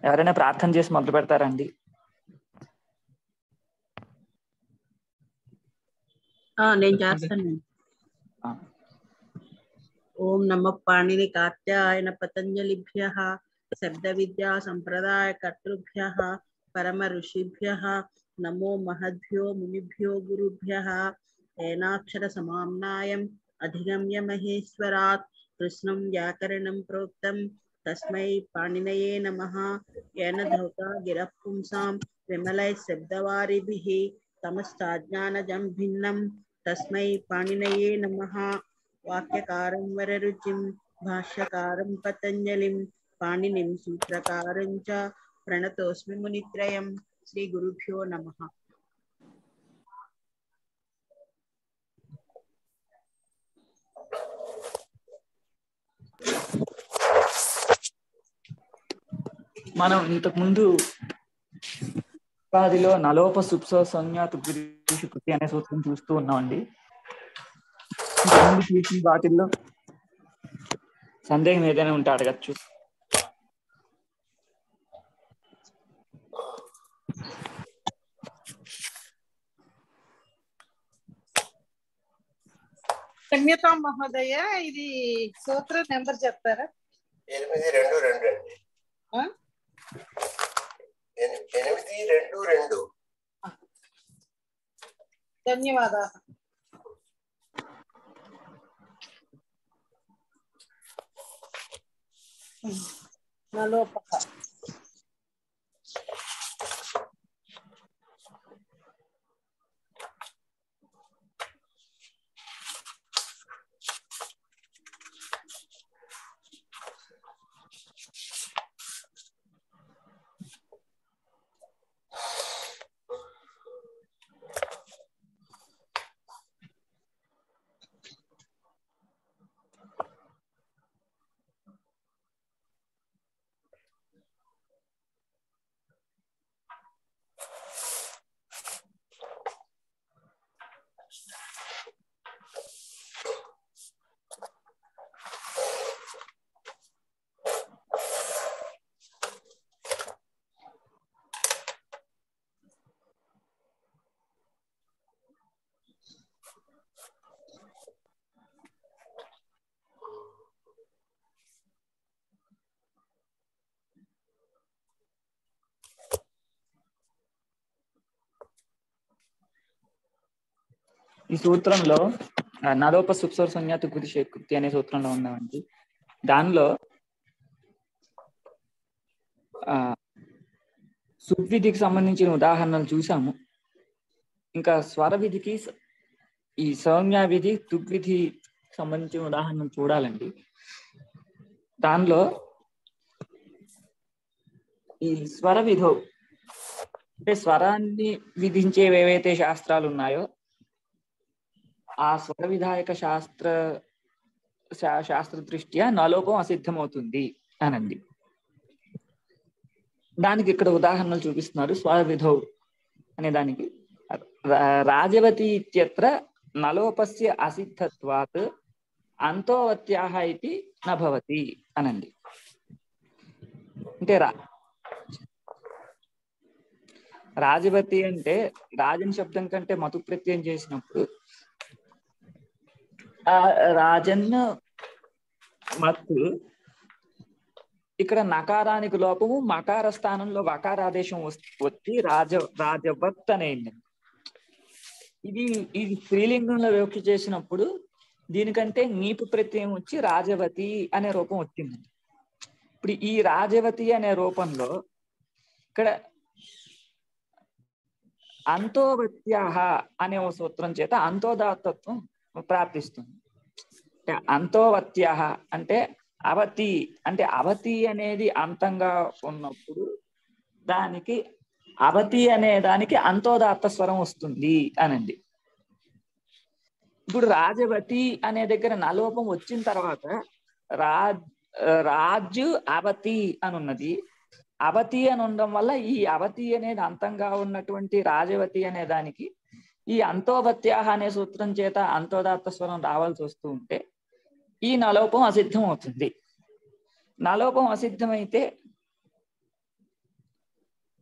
ఎవరైనా ప్రార్థన చేసి మొదలు పెడతారండి ఆ, నేను చేస్తాను ఆ. ఓం నమ పాణిని కాత్యాయన పతంజలిభ్య శబ్ద విద్యా సంప్రదాయ కర్తృభ్య పరమ ఋషిభ్య నమో మహద్భ్యో మునిభ్యో గురుభ్య ఏనాక్షర సమామ్నాయం అధిగమ్య మహేశ్వరాత్ కృష్ణం వ్యాకరణం ప్రోక్తం తస్మై పాణినయే నమః ఏన ధౌతా గిరః పుంసాం విమలై శబ్దవారిభిః తమస్తాజ్ఞానజం భిన్నం తస్మై పాణినయే నమః వాక్యకారం వరరుచిం భాష్యకారం పతంజలిం పాణినిం సూత్రకారం చ ప్రణతోస్మి మునిత్రయం శ్రీ గురుభ్యో నమః మనం ఇంతకు ముందు ఉపాధిలో నలోప సుప్స సంజ్ఞాత గురించి కృతి అనే సూత్రం చూస్తూ ఉన్నామండి ఇంతకు ముందు చూసిన వాటిల్లో సందేహం ఏదైనా ఉంటే అడగచ్చు క్షమ్యతా మహోదయ ఇది సూత్ర నెంబర్ చెప్తారా ఎనిమిది రెండు రెండు అండి ఆ? ఎని- ఎనిమిది రెండు రెండు ధన్యవాదాలు నలోపక ఈ సూత్రంలో ఆ, నలోప సుప్సర్ సంజ్ఞాత గురి కృతి అనే సూత్రంలో ఉన్నామండి దానిలో ఆ సువిధికి సంబంధించిన ఉదాహరణలు చూసాము ఇంకా స్వర విధికి స- ఈ సౌమ్య విధి తుగ్విధి సంబంధించిన ఉదాహరణలు చూడాలండి దానిలో ఈ స్వర విధో అంటే స్వరాన్ని విధించేవి ఏవైతే శాస్త్రాలు ఉన్నాయో ఆ స్వర విధాయక శాస్త్ర శా- శాస్త్ర దృష్ట్యా నలోపం అసిద్ధమవుతుంది అనండి దానికి ఇక్కడ ఉదాహరణలు చూపిస్తున్నారు స్వర విధౌ అనే దానికి రా- రాజవతి ఇత్యత్ర నలోపస్య అసిద్ధత్వాత్ అంతోవత్యాహ ఇది నభవతి అనండి అంటే రా రాజవతి అంటే రాజన్ శబ్దం కంటే మతు ప్రత్యయం చేసినప్పుడు ఆ రాజన్ మత్తు ఇక్కడ నకారానికి లోపము మకార స్థానంలో వకారాదేశం వస్- వచ్చి రాజ రాజవత్ అనేది ఇది ఇది స్త్రీలింగంలో వ్యాఖ్య చేసినప్పుడు దీనికంటే నీపు ప్రత్యయం వచ్చి రాజవతి అనే రూపం వచ్చింది ఇప్పుడు ఈ రాజవతి అనే రూపంలో ఇక్కడ అంతోవత్యాహ అనే ఓ సూత్రం చేత అంతోదాతత్వం ప్రాప్తిస్తుంది అంటే అంతోవత్యాహ అంటే అవతి అంటే అవతి అనేది అంతంగా ఉన్నప్పుడు దానికి అవతి అనే దానికి అంతోదాత్త స్వరం వస్తుంది అనండి ఇప్పుడు రాజవతి అనే దగ్గర నలోపం వచ్చిన తర్వాత రాజ్ రాజు అవతి అని ఉన్నది అవతి అని ఉండడం వల్ల ఈ అవతి అనేది అంతంగా ఉన్నటువంటి రాజవతి అనే దానికి ఈ అంతోవత్యాహ అనే సూత్రం చేత అంతోదాత్త స్వరం రావాల్సి వస్తూ ఉంటే ఈ నలోపం అసిద్ధం అవుతుంది నలోపం అసిద్ధమైతే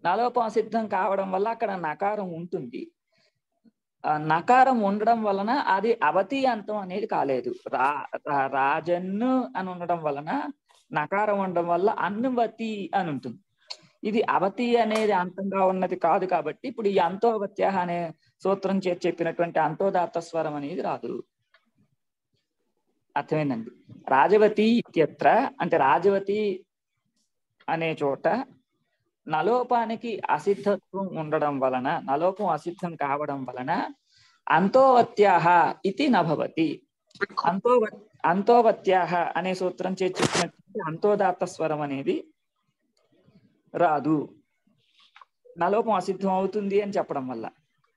నలోపం అసిద్ధం కావడం వల్ల అక్కడ నకారం ఉంటుంది ఆ నకారం ఉండడం వలన అది అవతి అంతం అనేది కాలేదు రా రా- రాజన్ను అని ఉండడం వలన నకారం ఉండడం వల్ల అన్నువతి అని ఉంటుంది ఇది అవతి అనేది అంతంగా ఉన్నది కాదు కాబట్టి ఇప్పుడు ఈ అంతోవత్య అనే సూత్రం చేసి చెప్పినటువంటి అంతోదాత్త స్వరం అనేది రాదు అర్థమైందండి రాజవతి ఇత్యత్ర అంటే రాజవతి అనే చోట నలోపానికి అసిద్ధత్వం ఉండడం వలన నలోపం అసిద్ధం కావడం వలన అంతోవత్యాహ ఇది నభవతి అంతోవ అంతోవత్యాహ అనే సూత్రం చేసి చెప్పినటువంటి అంతోదాత్త స్వరం అనేది రాదు నలోపం అసిద్ధం అవుతుంది అని చెప్పడం వల్ల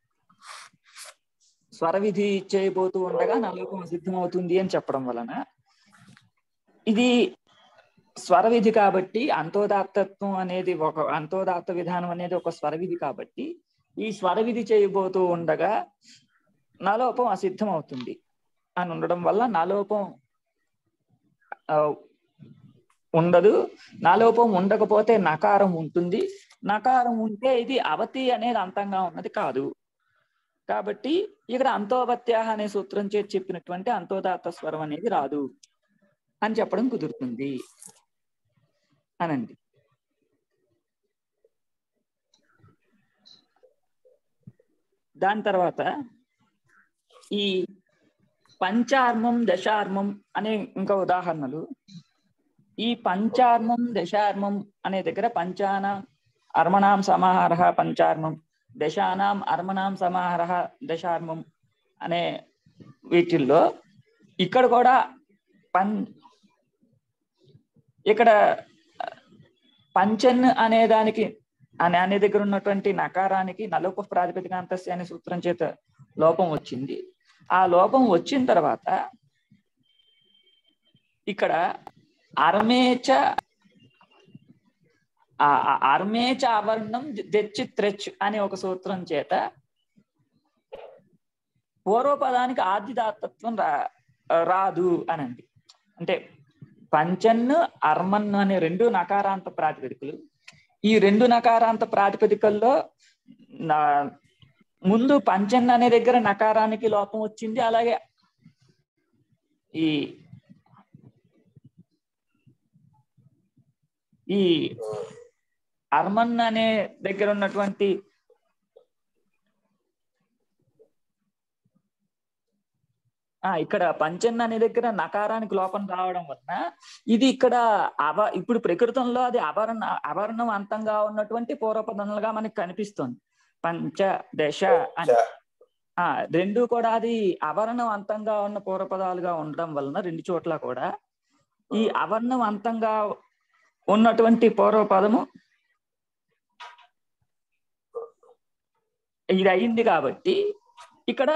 స్వర విధి చేయబోతూ ఉండగా నలోపం అసిద్ధం అవుతుంది అని చెప్పడం వలన ఇది స్వర విధి కాబట్టి అంతోదాత్తత్వం అనేది ఒక అంతోదాత్త విధానం అనేది ఒక స్వర విధి కాబట్టి ఈ స్వర విధి చేయబోతూ ఉండగా నలోపం అసిద్ధం అవుతుంది అని ఉండడం వల్ల నలోపం ఆ, ఉండదు నలోపం ఉండకపోతే నకారం ఉంటుంది నకారం ఉంటే ఇది అవతి అనేది అంతంగా ఉన్నది కాదు కాబట్టి ఇక్కడ అంతోవత్యాహ అనే సూత్రం చేసి చెప్పినటువంటి అంతోదాత్త స్వరం అనేది రాదు అని చెప్పడం కుదురుతుంది అనండి దాని తర్వాత ఈ పంచార్మం దశార్మం అనే ఇంకా ఉదాహరణలు ఈ పంచార్మం దశార్మం అనే దగ్గర పంచాన అర్మణాం సమాహార పంచార్మం దశానాం అర్మణాం సమాహార దశార్మం అనే వీటిల్లో ఇక్కడ కూడా పం ఇక్కడ పంచన్ అనే దానికి అనే అనే దగ్గర ఉన్నటువంటి నకారానికి నలోప ప్రాతిపదికాంతస్య అనే సూత్రం చేత లోపం వచ్చింది ఆ లోపం వచ్చిన తర్వాత ఇక్కడ అర్మేచ ఆ ఆ అర్మేచ అవర్ణం తెచ్చి త్రెచ్ అనే ఒక సూత్రం చేత పూర్వపదానికి ఆదిదాతత్వం రా రాదు అనండి అంటే పంచన్ను అర్మన్ను అనే రెండు నకారాంత ప్రాతిపదికలు ఈ రెండు నకారాంత ప్రాతిపదికల్లో నా- ముందు పంచన్ అనే దగ్గర నకారానికి లోపం వచ్చింది అలాగే ఈ ఈ అర్మన్ అనే దగ్గర ఉన్నటువంటి ఆ ఇక్కడ పంచన్ అనే దగ్గర నకారానికి లోపం రావడం వలన ఇది ఇక్కడ అవ ఇప్పుడు ప్రకృతంలో అది అవర్ణ అవర్ణం అంతంగా ఉన్నటువంటి పూర్వపదములుగా మనకి కనిపిస్తుంది పంచ దశ అని ఆ రెండు కూడా అది అవర్ణం అంతంగా ఉన్న పూర్వపదాలుగా ఉండడం వలన రెండు చోట్ల కూడా ఈ అవర్ణం అంతంగా ఉన్నటువంటి పూర్వపదము ఇది అయింది కాబట్టి ఇక్కడ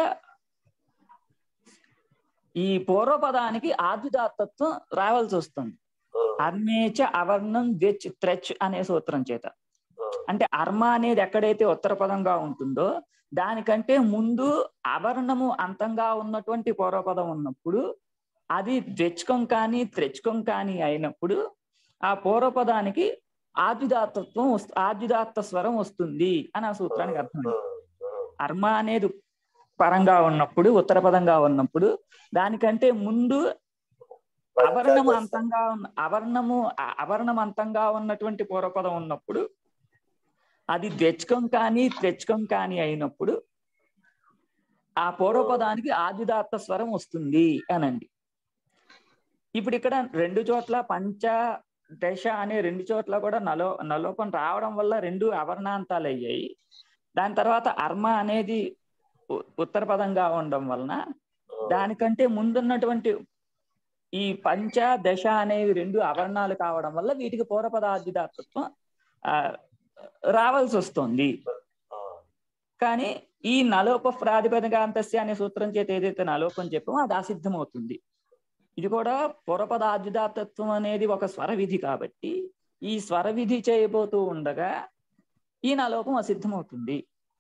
ఈ పూర్వపదానికి ఆద్యుదాత్తత్వం రావాల్సి వస్తుంది అర్మేచ అవర్ణం ద్వెచ్ త్రెచ్ అనే సూత్రం చేత అంటే అర్మ అనేది ఎక్కడైతే ఉత్తర పదంగా ఉంటుందో దానికంటే ముందు అవర్ణము అంతంగా ఉన్నటువంటి పూర్వపదం ఉన్నప్పుడు అది ద్వెచ్కం కానీ త్రెచ్కం కానీ అయినప్పుడు ఆ పూర్వపదానికి ఆద్యుదాత్తత్వం వస్తు ఆద్యుదాత్త స్వరం వస్తుంది అని ఆ సూత్రానికి అర్థం అర్మ అనేది పరంగా ఉన్నప్పుడు ఉత్తర పదంగా ఉన్నప్పుడు దానికంటే ముందు అవర్ణము అంతంగా ఉన్న అవర్ణము అ- అవర్ణం అంతంగా ఉన్నటువంటి పూర్వపదం ఉన్నప్పుడు అది ద్వెచ్కం కానీ త్రెచ్కం కానీ అయినప్పుడు ఆ పూర్వపదానికి ఆదిదాత్త స్వరం వస్తుంది అనండి ఇప్పుడు ఇక్కడ రెండు చోట్ల పంచ దశ అనే రెండు చోట్ల కూడా నలో నలోపం రావడం వల్ల రెండు అవర్ణాంతాలు అయ్యాయి దాని తర్వాత అర్మ అనేది ఉ- ఉత్తర పదంగా ఉండడం వలన దానికంటే ముందున్నటువంటి ఈ పంచ దశ అనేవి రెండు అవర్ణాలు కావడం వల్ల వీటికి పూర్వపద ఆద్యుదాతత్వం ఆ, రావాల్సి వస్తుంది కానీ ఈ నలోప ప్రాతిపదికాంతస్య అనే సూత్రం చేత ఏదైతే నలోపం చెప్పామో అది అసిద్ధం అవుతుంది ఇది కూడా పూర్వపద ఆద్యుదాతత్వం అనేది ఒక స్వర విధి కాబట్టి ఈ స్వర విధి చేయబోతూ ఉండగా ఈ నలోపం అసిద్ధం అవుతుంది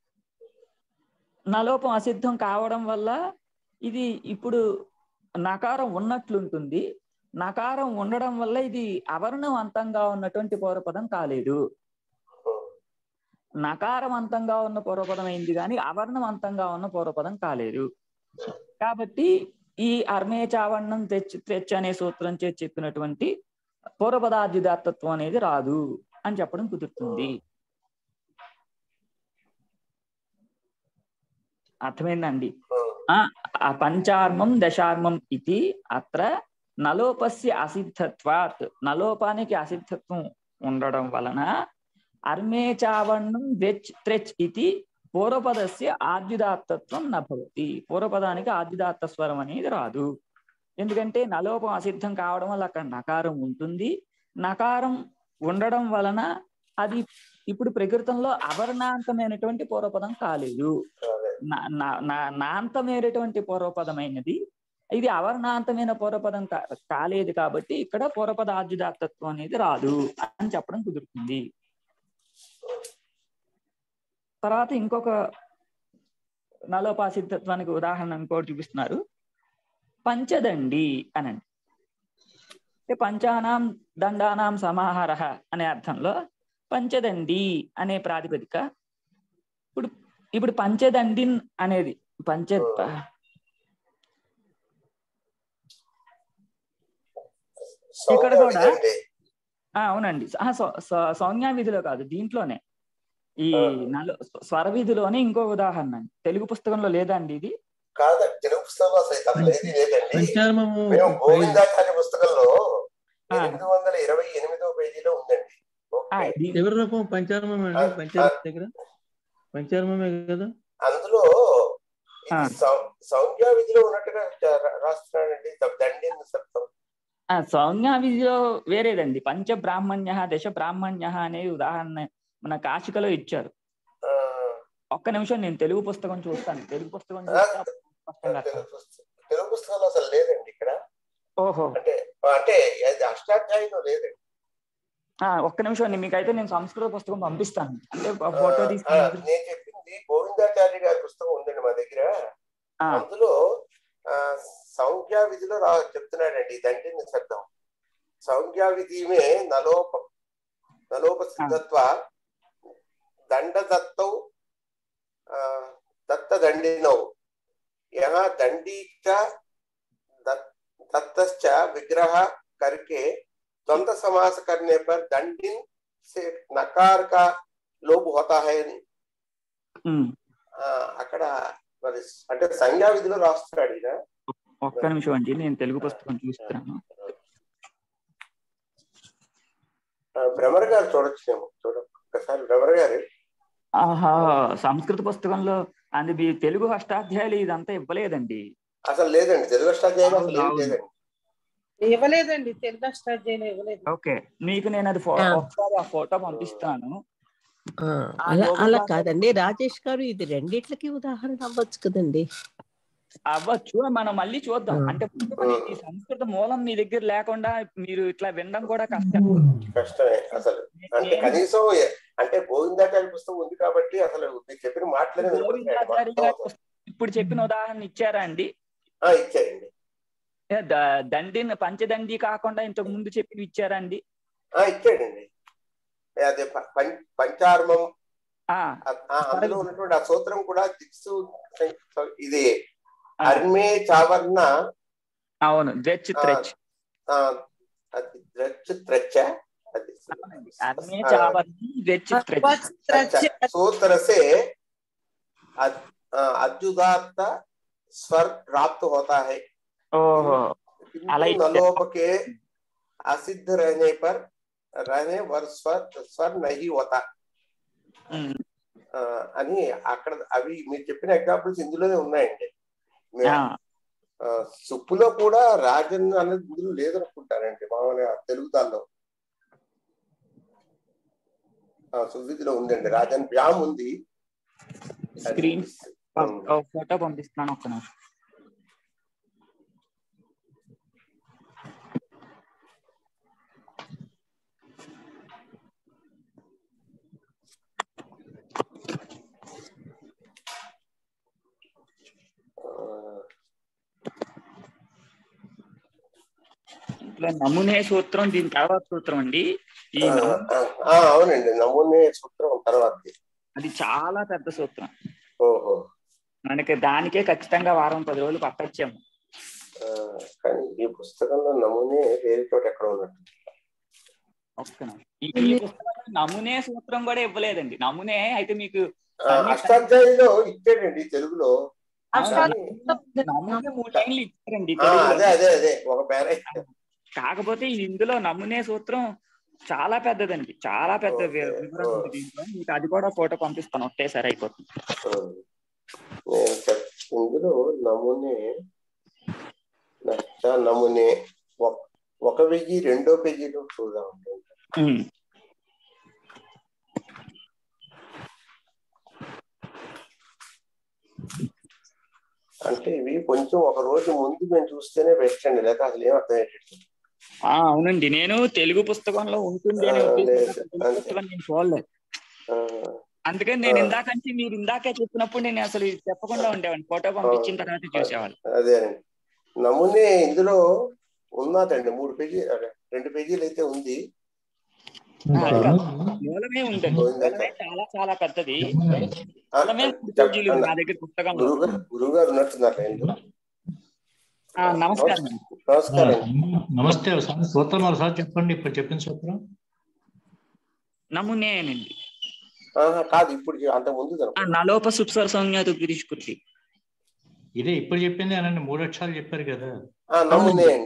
నలోపం అసిద్ధం కావడం వల్ల ఇది ఇప్పుడు నకారం ఉన్నట్లుంటుంది నకారం ఉండడం వల్ల ఇది అవర్ణం అంతంగా ఉన్నటువంటి పూర్వపదం కాలేదు నకారవంతంగా ఉన్న పూర్వపదం అయింది కానీ అవర్ణవంతంగా ఉన్న పూర్వపదం కాలేదు కాబట్టి ఈ అర్మే చావరణం తెచ్చి తెచ్చు అనే సూత్రం చేసి చెప్పినటువంటి పూర్వపదాద్యుదాత్తత్వం అనేది రాదు అని చెప్పడం కుదురుతుంది అర్థమైందండి ఆ ఆ పంచార్మం దశార్మం ఇది అత్ర నలోపస్య అసిద్ధత్వాత్ నలోపానికి అసిద్ధత్వం ఉండడం వలన అర్మే చావరణం వెచ్ త్రెచ్ ఇది పూర్వపదస్య ఆద్యుదాత్తత్వం నభవతి పూర్వపదానికి ఆద్యుదాత్త స్వరం అనేది రాదు ఎందుకంటే నలోపం అసిద్ధం కావడం వల్ల అక్కడ నకారం ఉంటుంది నకారం ఉండడం వలన అది ఇప్పుడు ప్రకృతంలో అవర్ణాంతమైనటువంటి పూర్వపదం కాలేదు నా- నా- నా- నాంతమైనటువంటి పూర్వపదమైనది ఇది అవర్ణాంతమైన పూర్వపదం కా- కాలేదు కాబట్టి ఇక్కడ పూర్వపద ఆద్యుదాత్తత్వం అనేది రాదు అని చెప్పడం కుదురుతుంది తర్వాత ఇంకొక నలోపాసిద్ధత్వానికి ఉదాహరణ ఇంకోటి చూపిస్తున్నారు పంచదండి అనండి అంటే పంచానాం దండానాం సమాహార అనే అర్థంలో పంచదండి అనే ప్రాతిపదిక ఇప్పుడు ఇప్పుడు పంచదండిన్ అనేది పంచ ఇక్కడ కూడా- సౌమ్యవిధండి. ఆ, అవునండి ఆ, సౌ- సౌ- సౌమ్య విధిలో కాదు దీంట్లోనే ఈ ఆ. నలు స్వర విధిలోనే ఇంకో ఉదాహరణ అండి తెలుగు పుస్తకంలో లేదండి ఇది కాదండి తెలుగు పుస్తకంలో అసలు ఇది లేదు లేదండి పంచారమము మేము గోవిందాచార్య పుస్తకంలో ఆ. ఎనిమిది వందల ఇరవై ఎనిమిదో పేజీలో ఉందండి ఆ, ఓకే. దీ- ఎవరి రూపం పంచారమం అండి ఆ, పంచారమం దగ్గర పంచారమమే కదా అందులో ఇది ఆ. సౌ- సౌమ్య విధిలో ఉన్నట్టుగా రా- రాస్తున్నాడండి దండిన శబ్దం ఆ, సౌమ్య విధిలో వేరేదండి పంచ బ్రాహ్మణ్య దశ బ్రాహ్మణ్య అనే ఉదాహరణ మన కాశికలో ఇచ్చారు ఆ, ఒక్క నిమిషం నేను తెలుగు పుస్తకం చూస్తాను తెలుగు పుస్తకం ఆ, చూస్తే అప్పుడు స్పష్టంగా అర్థం. తెలుగు పుస్త- తెలుగు పుస్తకంలో అసలు లేదండి ఇక్కడ ఓహో అంటే అంటే అది అష్టాధ్యాయంలో లేదండి ఆ, ఒక్క నిమిషం అండి మీకైతే నేను సంస్కృత పుస్తకం పంపిస్తాను అంటే ఆ, ఫోటో ఆ, తీసుకుని నేను చెప్పింది గోవిందాచార్య గారి పుస్తకం ఉందండి మా దగ్గర ఆ, అందులో ఆ, సంఖ్యా విధిలో రా చెప్తున్నాడండి దండిని శబ్దం సంఖ్యా విధిమే నలోప నలోప సిద్ధత్వ దండదత్తౌ ఆ, దత్త దండినౌ యహ దంडी च दत्- दत्तश्च विग्रह करके द्वंद्व समास करने पर दंडिन से नकार का लोप होता है అని ఉమ్, ఆ, అక్కడ మరి అంటే సంజ్ఞా విధిలో రాస్తున్నాడు ఈయన ఒక్క నిమిషం అండి నేను తెలుగు పుస్తకం చూస్తున్నాను ఆ, భ్రమర్ గారు చూడొచ్చేమో చూడ ఒకసారి భ్రమర్ గారు ఆహా సంస్కృత పుస్తకంలో అది మీ తెలుగు అష్టాధ్యాయులు ఇదంతా ఇవ్వలేదండి అసలు లేదండి తెలుగు అష్టాధ్యాయం అసలు ఏం అవును. లేదండి ఇవ్వలేదండి తెలుగు అష్టాధ్యాయులు ఇవ్వలేదు ఓకే మీకు నేను అది ఫో- ఆ. ఒకసారి ఆ ఫోటో పంపిస్తాను ఆ, ఆ అలా లోగో అలా భాష- కాదండి రాజేష్ గారు ఇది రెండిట్లకి ఉదాహరణ అవ్వచ్చు కదండి అవ్వచ్చు మనం మళ్ళీ చూద్దాం ఆ. అంటే ముందు మరి ఈ సంస్కృత మూలం మీ దగ్గర లేకుండా మీరు ఇట్లా వినడం కూడా కష్టం కష్టమే అసలు అంటే కనీసం ఏ- అంటే గోవిందాచార్య పుస్తకం ఉంది కాబట్టి అసలు మీరు చెప్పిన మాటలనే వినపడుతున్నాయండి గోవిందాచారి గారి మొత్తం. పుస్తకం ఇప్పుడు చెప్పిన ఉదాహరణ ఇచ్చారా అండి ఆ, ఇచ్చారండి ఏ, ద- దండిని పంచదండి కాకుండా ఇంతకు ముందు చెప్పి ఇచ్చారా అండి ఆ ఇచ్చాడండి అదే ప- పం- పంచార్మం ఆ, ఆ- ఆ, అందులో ఉన్నటువంటి ఆ సూత్రం కూడా దిక్సు ఇది ఆ, అర్మే చావర్ణ అవును ద్రెచ్ ఆ, త్రెచ్ ఆ, అది ద్రచ్చు త్రచ్చ అది అర్మే చావర్ని ద్రెచ్ త్రెచ్ अच्छा सूत्र से अद- अ, अद्युदात्त स्वर प्राप्त होता है ఓహో किंतु अला इच्छा- नलोप के असिद्ध रहने पर रहने पर स्वर स्वर नहीं होता ఉమ్, ఆ, అని అక్కడ అవి మీరు చెప్పిన ఎగ్జాంపుల్స్ ఇందులోనే ఉన్నాయండి మే- ఆ, ఆ, సుప్పులో కూడా రాజన్ అనేది ఇందులో లేదనుకుంటానండి మామూలుగా తెలుగు దానిలో ఆ, సువిధిలో ఉందండి రాజన్ వ్యామ్ ఉంది అది- స్క్రీన్ ఉమ్. ఓ ఫోటో పంపిస్తున్నాను ఒక్క నిమిషం ఇట్లా నమూనే సూత్రం దీని తర్వాత సూత్రం అండి ఈ ఆ, నమూ- ఆ, ఆ, అవునండి నమూనే సూత్రం తర్వాత అది చాలా పెద్ద సూత్రం ఓహో మనకి దానికే ఖచ్చితంగా వారం పది రోజులు పట్టొచ్చాము ఆ, కానీ ఈ పుస్తకంలో నమూనే వేరే చోట ఎక్కడ ఉన్నట్టు ఒక్క నిమిషం. ఈ ఈ పుస్తకంలో నమూనే సూత్రం కూడా ఇవ్వలేదండి నమూనే అయితే మీకు ఆ, అష్టాధ్యాయులో ఇచ్చాడండి తెలుగులో అవును, నమూనే మూడు లైన్లు ఇచ్చారండి ఆ, తెలుగులో. అదే అదే అదే ఒక పేర కాకపోతే ఇది ఇందులో నమూనే సూత్రం చాలా పెద్దదండి చాలా పెద్ద వి- ఓకే. వివరణ ఉంది దీంట్లో మీకు అది కూడా ఫోటో పంపిస్తాను ఒకేసారి అయిపోతుంది నేను చెప్ ఇందులో నమూనే నష్ట నమూనే ఒక- ఒక వెయ్యి రెండో పేజీలో చూద్దాం ఉమ్. అంటే ఇవి కొంచెం ఒక రోజు ముందు మేము చూస్తేనే బెస్ట్ అండి లేక అసలు ఏం అర్థమయ్యేటట్టు ఆ, అవునండి నేను తెలుగు పుస్తకంలో ఉంటుంది అనే ఆ, ఉద్దేశంతో లేదు, తెలుగు అంతే. పుస్తకం నేను చూడలేదు ఆ, అందుకని నేను ఆ. ఇందాక నుంచి మీరు ఇందాకే చెప్పినప్పుడు నేను అసలు ఇది చెప్పకుండా ఉండేవాడిని ఫోటో పంపించిన తర్వాత చూసేవాళ్ళు అదేనండి నమూనే ఇందులో ఉన్నదండి మూడు పేజీ అదే, రెండు పేజీలు అయితే ఉంది అది కాదు. మూలమే ఉందండి ఉందండి. మూలమే చాలా చాలా పెద్దది ఆ, మూలమే మూడు పేజీలు ఉంది నా దగ్గర పుస్తకంలో గురువు గారు గురువు గారు ఉన్నట్టున్నారు లైన్లో. ఆ, నమస్కారం అండి నమస్కారం అండి. నమస్తే ఒకసారి సూత్రం ఒకసారి చెప్పండి ఇప్పుడు చెప్పిన సూత్రం నమూనేనండి ఆహా, కాదు ఇప్పుడు అంత ముందు ఆ, నలోప సుప్సర సంజ్ఞాత గిరీష్కృతి ఇదే ఇప్పుడు చెప్పింది అనండి మూడు అక్షరాలు చెప్పారు కదా నమూనే అండి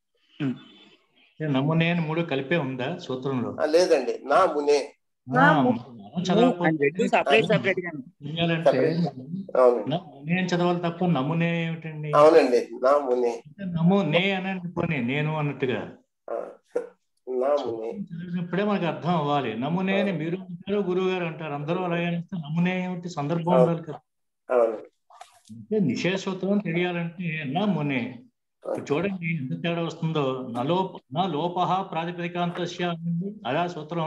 ఏ నమూనే అని మూడు కలిపే ఉందా సూత్రంలో ఆ, లేదండి నా మునే ఆ, మనం చదవకపోతే రెండు సపరేట్ సపరేట్ గా చేయాలంటే అవునండి నమూనే అని చదవాలి తప్ప నమూనే ఏమిటండి అవునండి నా మునే నమూనే అనండి పోనీ నేను అన్నట్టుగా ఆ, నా మునే చదివినప్పుడే మనకు అర్థం అవ్వాలి నమూనే అని మీరు అంటారు గురువు గారు అంటారు అందరూ అలాగే అంటే నమూనే ఏమిటి సందర్భం ఉండాలి కదా అవునండి అంటే నిషేధ సూత్రం తెలియాలంటే నా మునే ఇప్పుడు చూడండి ఎంత తేడా వస్తుందో నలోప నా లోపహ ప్రాతిపదికాంతస్య అనండి అదా సూత్రం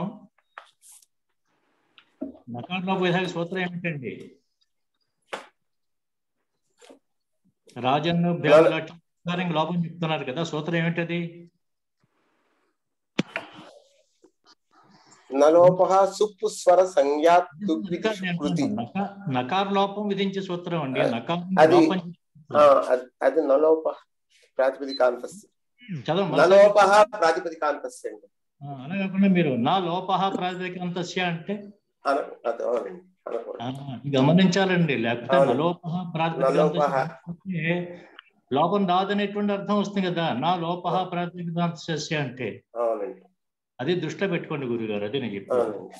నకార లోప సూత్రం ఏమిటండి రాజన్ను భ్యాలక్ష్మి లోపం చెప్తున్నారు కదా సూత్రం ఏమిటది నలోపహ సుప్పు స్వర సంజ్ఞా నకార నేను కృతి అంటున్నాను. నకా- నకార లోపం విధించే సూత్రం అండి నకార అది- లోపం ఆ, అది- అది నలోప ప్రాతిపదికాంతస్ చదవండి నలోపహ ప్రాతిపదికాంతస్ అండి ఆ, అలా కాకుండా మీరు నా లోపహ ప్రాతిపదికాంతస్య అంటే అన అది అవునండి అనకూడదు ఆ, గమనించాలండి లేకపోతే అవును. నలోపహ నలోపహ. ప్రాతిపదికాంతస్య లోపం రాదనేటువంటి అర్థం వస్తుంది కదా నా లోపహ ప్రాతిపదికాంతస్య అంటే అవునండి అది దృష్టిలో పెట్టుకోండి గురుగారు అదే నేను చెప్పాను అవునండి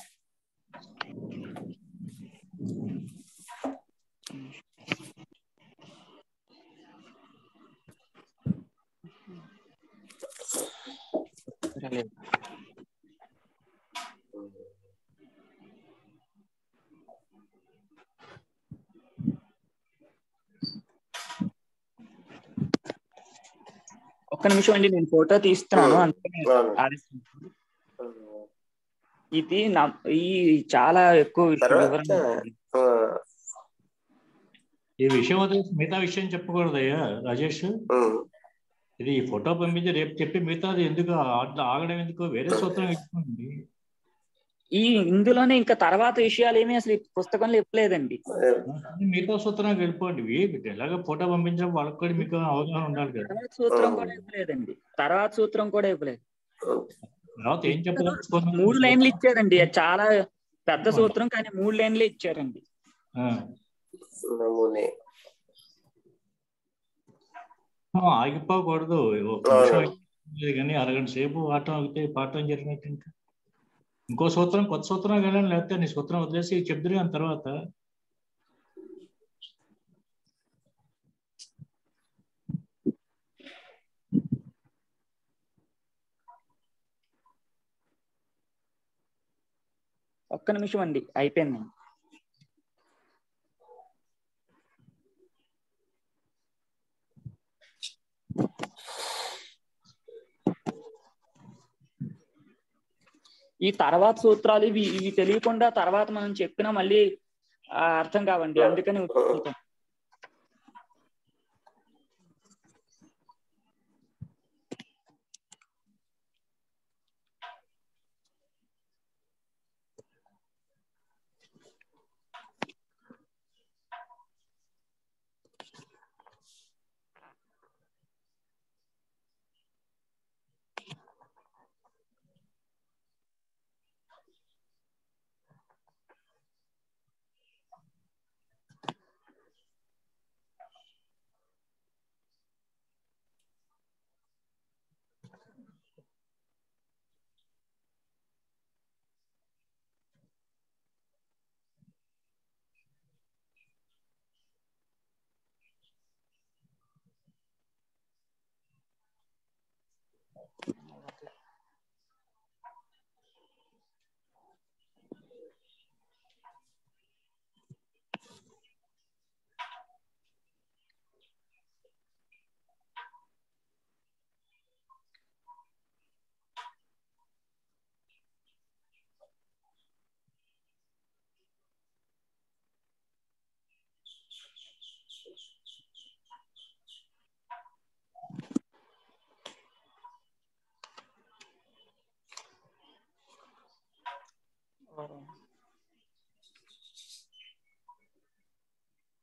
ఒక్క నిమిషం అండి నేను ఫోటో తీస్తున్నాను Hmm. అందుకని అవును. ఆలస్యం. ఇది నా- ఈ చాలా ఎక్కువ తర్వాత వివరణ ఉంది. ఆ, ఈ విషయం వదిలేసి మిగతా విషయం చెప్పకూడదయ్యా రాజేష్ ఉమ్, ఇది ఈ ఫోటో పంపించి రేపు చెప్పి మిగతాది ఎందుకు అట్లా ఆగడం ఎందుకు వేరే సూత్రం ఇచ్చుకోండి ఈ ఇందులోనే ఇంకా తర్వాత విషయాలు ఏమీ అసలు ఈ పుస్తకంలో ఇవ్వలేదండి అదే. కానీ మిగతా సూత్రానికి వెళ్ళిపోండి ఇవి ఎలాగ ఫోటో పంపించడం వాళ్ళకి కూడా మీకు అవగాహన ఉండాలి కదా తర్వాత సూత్రం కూడా ఇవ్వలేదండి తర్వాత సూత్రం కూడా ఇవ్వలేదు తర్వాత ఏం చెప్పదలుచుకున్నారు మూడు లైన్లు ఇచ్చారండి అది చాలా పెద్ద సూత్రం కానీ మూడు లైన్లే ఇచ్చారండి ఆ. నమూనే ఆ, ఆగిపోకూడదు ఒక నిమిషం లేదు కానీ అరగంట సేపు ఆటం ఆగితే పాఠం జరిగినట్టు ఇంకా ఇంకో సూత్రం కొత్త సూత్రం కానీ లేకపోతే నీ సూత్రం వదిలేసి చెప్తురు దాని తర్వాత ఒక్క నిమిషం అండి అయిపోయింది ఈ తర్వాత సూత్రాలు ఇవి ఇవి తెలియకుండా తర్వాత మనం చెప్పినా మళ్ళీ ఆ, అర్థం కావండి అందుకని ఉంచుతాం.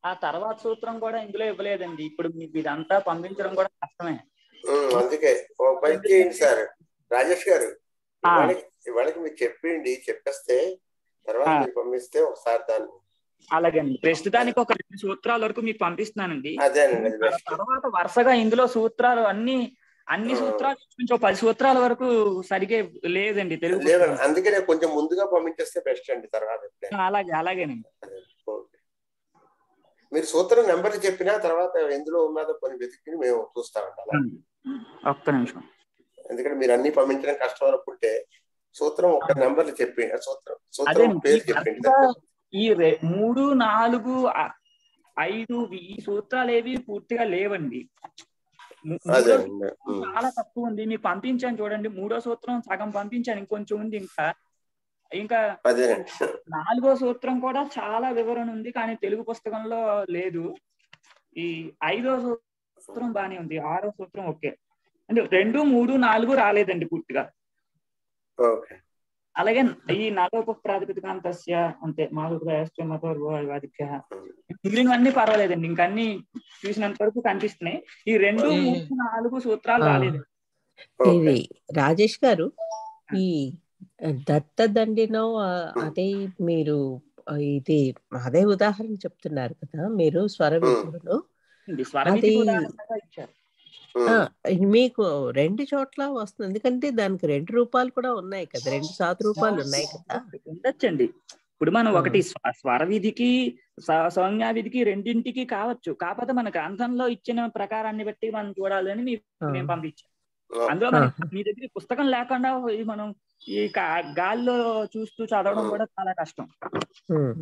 ఆ తర్వాత సూత్రం కూడా ఇందులో ఇవ్వలేదండి ఇప్పుడు మీకు ఇదంతా పంపించడం కూడా కష్టమే ఉమ్, అందుకే ఓ పని చేయండి సార్ రాజేష్ గారు ఆ. ఇవాళకి ఇవాళకి మీరు చెప్పండి చెప్పేస్తే తర్వాత ఆ. మీరు పంపిస్తే ఒకసారి దాన్ని అలాగే అండి ప్రస్తుతానికి ఒక రెండు సూత్రాల వరకు మీకు పంపిస్తున్నానండి అదేనండి అది ఆ బెస్ట్ తర్వాత వరుసగా ఇందులో సూత్రాలు అన్ని అన్ని ఆ. సూత్రాలు కొంచెం ఒక పది సూత్రాల వరకు సరిగే లేదండి తెలుగు లేదు పుస్తకంలో. అందుకే నేను కొంచెం ముందుగా పంపించేస్తే బెస్ట్ అండి తర్వాత ఎప్పుడైనా. ఆ, అలాగే అలాగేనండి ఓకే. మీరు సూత్రం నెంబర్ చెప్పినా తర్వాత ఎందులో ఉన్నదో కొన్ని వెతికి మేము చూస్తామండి అలా ఒక్క నిమిషం ఎందుకంటే మీరు అన్ని పంపించడం కష్టం అనుకుంటే సూత్రం ఒక నెంబర్ చెప్పి సూత్రం అదే సూత్రం పేరు చెప్పండి ఈ రె- మూడు నాలుగు ఆ- ఐదు ఈ సూత్రాలు ఏవి పూర్తిగా లేవండి ము- అదే మూడో అండి. ఉమ్. చాలా తక్కువ ఉంది మీకు పంపించాను చూడండి మూడో సూత్రం సగం పంపించాను ఇంకొంచెం ఉంది ఇంకా ఇంకా అదేనండి నాలుగో సూత్రం కూడా చాలా వివరణ ఉంది కానీ తెలుగు పుస్తకంలో లేదు ఈ ఐదో సూత్రం బానే ఉంది ఆరో సూత్రం ఓకే అంటే రెండు మూడు నాలుగు రాలేదండి పూర్తిగా ఓకే అలాగే ఈ నలోప ప్రాతిపదికాంతస్య అంతే మాధుర్యాదిభ్య మిగిలినవన్నీ పర్వాలేదండి ఇంకా అన్ని చూసినంత వరకు కనిపిస్తున్నాయి ఈ రెండు ఈ- మూడు నాలుగు సూత్రాలు ఆ. రాలేదు ఓకే ఇది రాజేష్ గారు ఈ దత్త దండినం ఆ, అదే మీరు ఆ, ఇది అదే ఉదాహరణ చెప్తున్నారు కదా మీరు స్వర విధులను స్వరమితి అది- ఉదాహరణగా ఇచ్చారు ఉమ్. ఆ, మీకు రెండు చోట్ల వస్తుంది ఎందుకంటే దానికి రెండు రూపాలు కూడా ఉన్నాయి కదా రెండు సాతు రూపాలు ఉన్నాయి కదా ఉండొచ్చండి ఇప్పుడు మనం ఆ. ఒకటి స్వ- స్వర విధికి స- సంజ్ఞా విధికి రెండింటికి కావచ్చు కాకపోతే మన గ్రంథంలో ఇచ్చిన ప్రకారాన్ని బట్టి మనం చూడాలని మీ- ఆ. మేము పంపించాం అందులో మన ఆహా. మీ దగ్గర ఈ పుస్తకం లేకుండా ఈ మనం ఈ కా- గాల్లో చూస్తూ చదవడం కూడా చాలా కష్టం ఉమ్,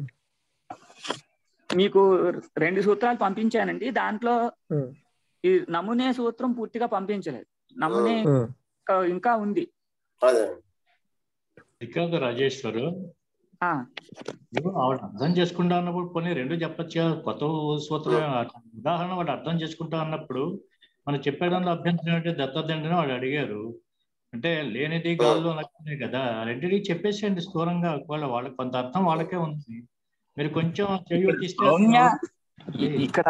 మీకు రెండు సూత్రాలు పంపించానండి దాంట్లో ఉమ్, ఈ నమూనే సూత్రం పూర్తిగా పంపించలేదు నమూనే ఉమ్. ఇంకా- ఇంకా ఉంది అదే శ్రీకాంత్ రాజేశ్వరు ఆ ఇప్పుడు ఆవిడ అర్థం చేసుకుంటా అన్నప్పుడు పోనీ రెండు చెప్పచ్చు కదా, కొత్త సూత్రం ఉదాహరణ వాడు అర్థం చేసుకుంటా అన్నప్పుడు మనం చెప్పేదానిలో అభ్యంతరం ఏంటి దత్తదండని వాడు అడిగారు అంటే లేనిది గాల్లో నచ్చింది కదా రెండింటికి చెప్పేసేయండి స్థూలంగా ఒకవేళ వాళ్ళకి కొంత అర్థం వాళ్ళకే ఉంది మీరు కొంచెం చెయ్యి తీస్తే సౌమ్య ఇ- ఇక్కడ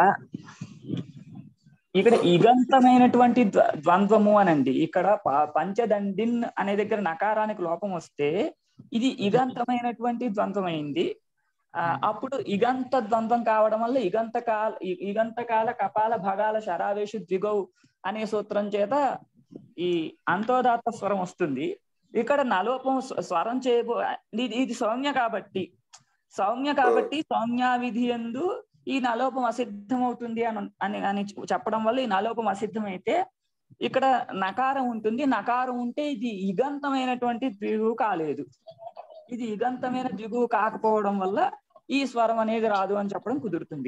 ఇక్కడ ఇగంతమైనటువంటి ద్వ- ద్వంద్వము అనండి ఇక్కడ ప- పంచదండిన్ అనే దగ్గర నకారానికి లోపం వస్తే ఇది ఇగంతమైనటువంటి ద్వంద్వమైంది ఆ, అప్పుడు ఇగంత ద్వంద్వం కావడం వల్ల ఇగంత కాల ఇ- ఇగంత కాల కపాల భగాల శరావేషు ద్విగౌ అనే సూత్రం చేత ఈ అంతోదాత్త స్వరం వస్తుంది ఇక్కడ నలోపం స్వ- స్వరం చేయబో ఇది ఇది సౌమ్య కాబట్టి సౌమ్య కాబట్టి సౌమ్య విధి ఎందు ఈ నలోపం అసిద్ధం అవుతుంది అని అని అని చెప్పడం వల్ల ఈ నలోపం అసిద్ధమైతే ఇక్కడ నకారం ఉంటుంది నకారం ఉంటే ఇది ఇగంతమైనటువంటి ద్విగువు కాలేదు ఇది ఇగంతమైన ద్విగువు కాకపోవడం వల్ల ఈ స్వరం అనేది రాదు అని చెప్పడం కుదురుతుంది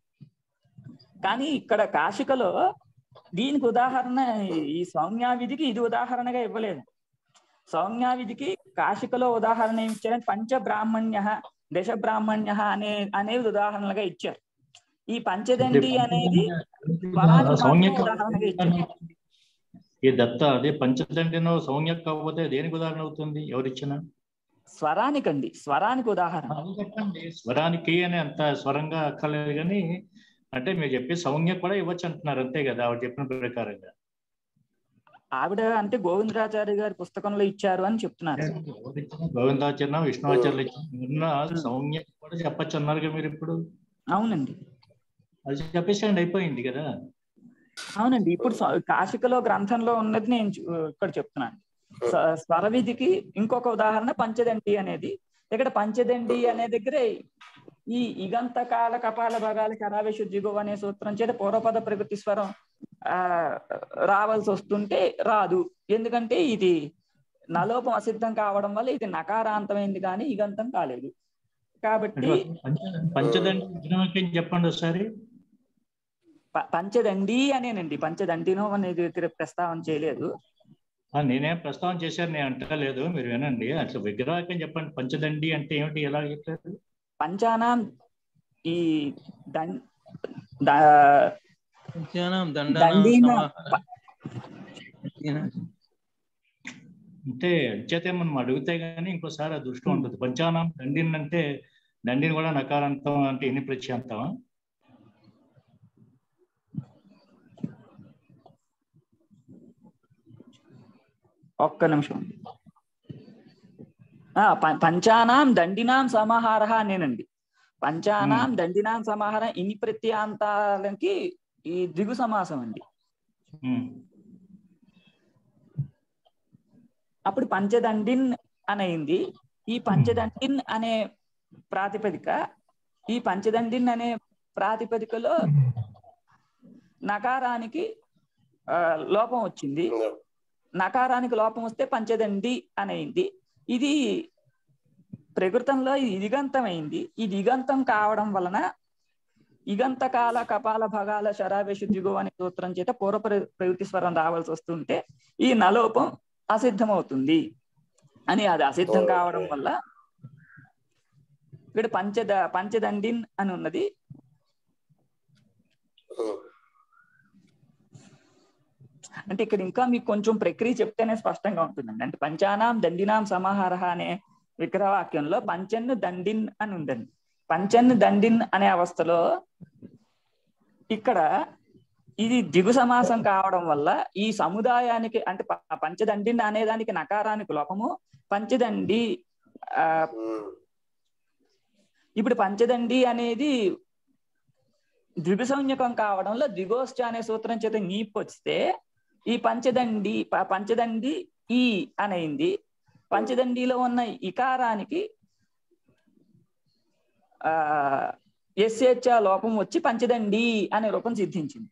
కానీ ఇక్కడ కాశికలో దీనికి ఉదాహరణ ఈ సౌమ్య విధికి ఇది ఉదాహరణగా ఇవ్వలేదు సౌమ్య విధికి కాశికలో ఉదాహరణ ఏమి ఇచ్చారంటే పంచ బ్రాహ్మణ్య దశ బ్రాహ్మణ్య అనే అనేది ఉదాహరణలుగా ఇచ్చారు ఈ పంచదండి అనేది స్వరానికి మాత్రం సౌమ్యక ఉదాహరణగా ఇచ్చారు ఈ దత్త అదే పంచదండినో సౌమ్య కాకపోతే దేనికి ఉదాహరణ అవుతుంది ఎవరిచ్చిన స్వరానికండి స్వరానికి ఉదాహరణ అది చెప్పండి స్వరానికి అని అంత స్వరంగా అక్కర్లేదు కానీ అంటే మీరు చెప్పి సౌమ్య కూడా ఇవ్వచ్చు అంటున్నారు అంతే కదా ఆవిడ చెప్పిన ప్రకారంగా ఆవిడ అంటే గోవిందరాచార్య గారి పుస్తకంలో ఇచ్చారు అని చెప్తున్నారు గోవిందాచరణ విష్ణువాచార్యులు ఇచ్చిన ఉన్న సౌమ్య కూడా చెప్పచ్చు అన్నారు కదా మీరు ఇప్పుడు అవునండి అది చెప్పేసేయండి అయిపోయింది కదా అవునండి ఇప్పుడు స్వ- కాశికలో గ్రంథంలో ఉన్నది నేను చూ- ఇక్కడ చెప్తున్నాను స్వ- స్వరవిధికి ఇంకొక ఉదాహరణ పంచదండి అనేది ఇక్కడ పంచదండి అనే దగ్గరే ఈ ఇగంత కాల కపాల భగాల కరావేశు దిగువ అనే సూత్రం చేత పూర్వపద ప్రకృతి స్వరం ఆ రావాల్సి వస్తుంటే రాదు ఎందుకంటే ఇది నలోపం అసిద్ధం కావడం వల్ల ఇది నకారాంతమైంది కానీ ఇగంతం కాలేదు కాబట్టి పంచ- పంచదండి విగ్రహం చెప్పండి ఒకసారి ప- పంచదండి అనేనండి పంచదండినో అనేది దగ్గర ప్రస్తావన చేయలేదు ఆ, నేనేం ప్రస్తావన చేశాను నేను అంటలేదు మీరు వినండి అసలు విగ్రహం చెప్పండి పంచదండి అంటే ఏమిటి ఎలా చెప్పారు పంచానాం ఈ దం- ద- పంచానాం దండానాం దండీన సమాహార. అంటే అంచేతే మనం అడిగితే గానీ ఇంకోసారి ఆ దృష్టి ఉంటుంది పంచానం దండిని అంటే దండిని కూడా నకారాంతం అంటే ఎన్ని ప్రత్యాంతమా ఒక్క నిమిషం ఆ, ప- పంచానాం దండినాం సమాహార నేనండి పంచానాం దండినాం సమాహారం ఇని ప్రత్యాంతాలకి ఈ దిగు సమాసం అండి ఉమ్, అప్పుడు పంచదండిన్ అనయింది ఈ పంచదండిన్ అనే ప్రాతిపదిక ఈ పంచదండిన్ అనే ప్రాతిపదికలో నకారానికి ఆ, లోపం వచ్చింది నకారానికి లోపం వస్తే పంచదండి అనయింది ఇది ప్రకృతంలో ఇది ఇదిగంతమైంది ఈ దిగంతం కావడం వలన ఇగంత కాల కపాల భగాల శరావేశు దిగు అనే సూత్రం చేత పూర్వ ప్ర- ప్రవృత్తి స్వరం రావాల్సి వస్తుంటే ఈ నలోపం అసిద్ధమవుతుంది అని అది అసిద్ధం కావడం వల్ల ఇక్కడ పంచద పంచదండిన్ అని ఉన్నది అంటే ఇక్కడ ఇంకా మీకు కొంచెం ప్రక్రియ చెప్తేనే స్పష్టంగా ఉంటుందండి అంటే పంచానాం దండినాం సమాహార అనే విగ్రహవాక్యంలో పంచన్ను దండిన్ అని ఉందండి పంచన్ను దండిన్ అనే అవస్థలో ఇక్కడ ఇది దిగు సమాసం కావడం వల్ల ఈ సముదాయానికి అంటే ప- పంచదండిన్ అనేదానికి నకారానికి లోపము పంచదండి ఆ ఇప్పుడు పంచదండి అనేది ద్విసంజ్ఞకం కావడంలో దిగోష్ట అనే సూత్రం చేత నీపు వస్తే ఈ పంచదండి ప- పంచదండి ఈ అనైంది పంచదండిలో ఉన్న ఇకారానికి ఆ ఎస్హెచ్ లోపం వచ్చి పంచదండి అనే రూపం సిద్ధించింది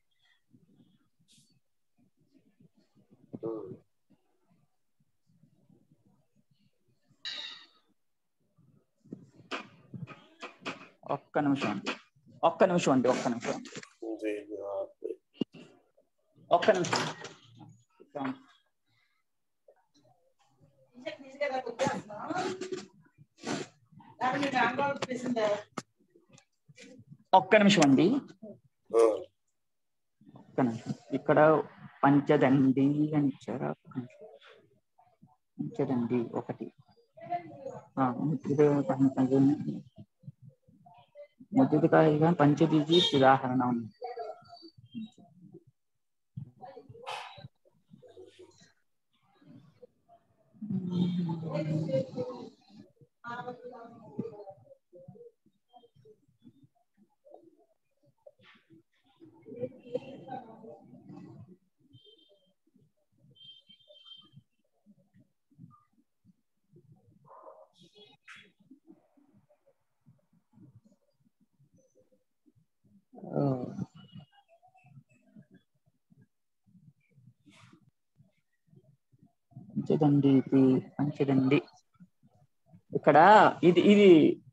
ఒక్క నిమిషం అండి ఒక్క నిమిషం అండి ఒక్క నిమిషం ఒక్క నిమిషం ఒక్క నిమిషం అండి ఒక్క నిమిషం ఇక్కడ పంచదండి అని ఇచ్చారా ఒక్క నిమిషం. పంచదండి ఒకటి ఆ, ముద్రిత పంచదండి. ముద్రితకాయగా పంచబీజీ ఉదాహరణ ఉంది ఆ, పంచదండి ఇది పంచదండి ఇక్కడ ఇది ఇది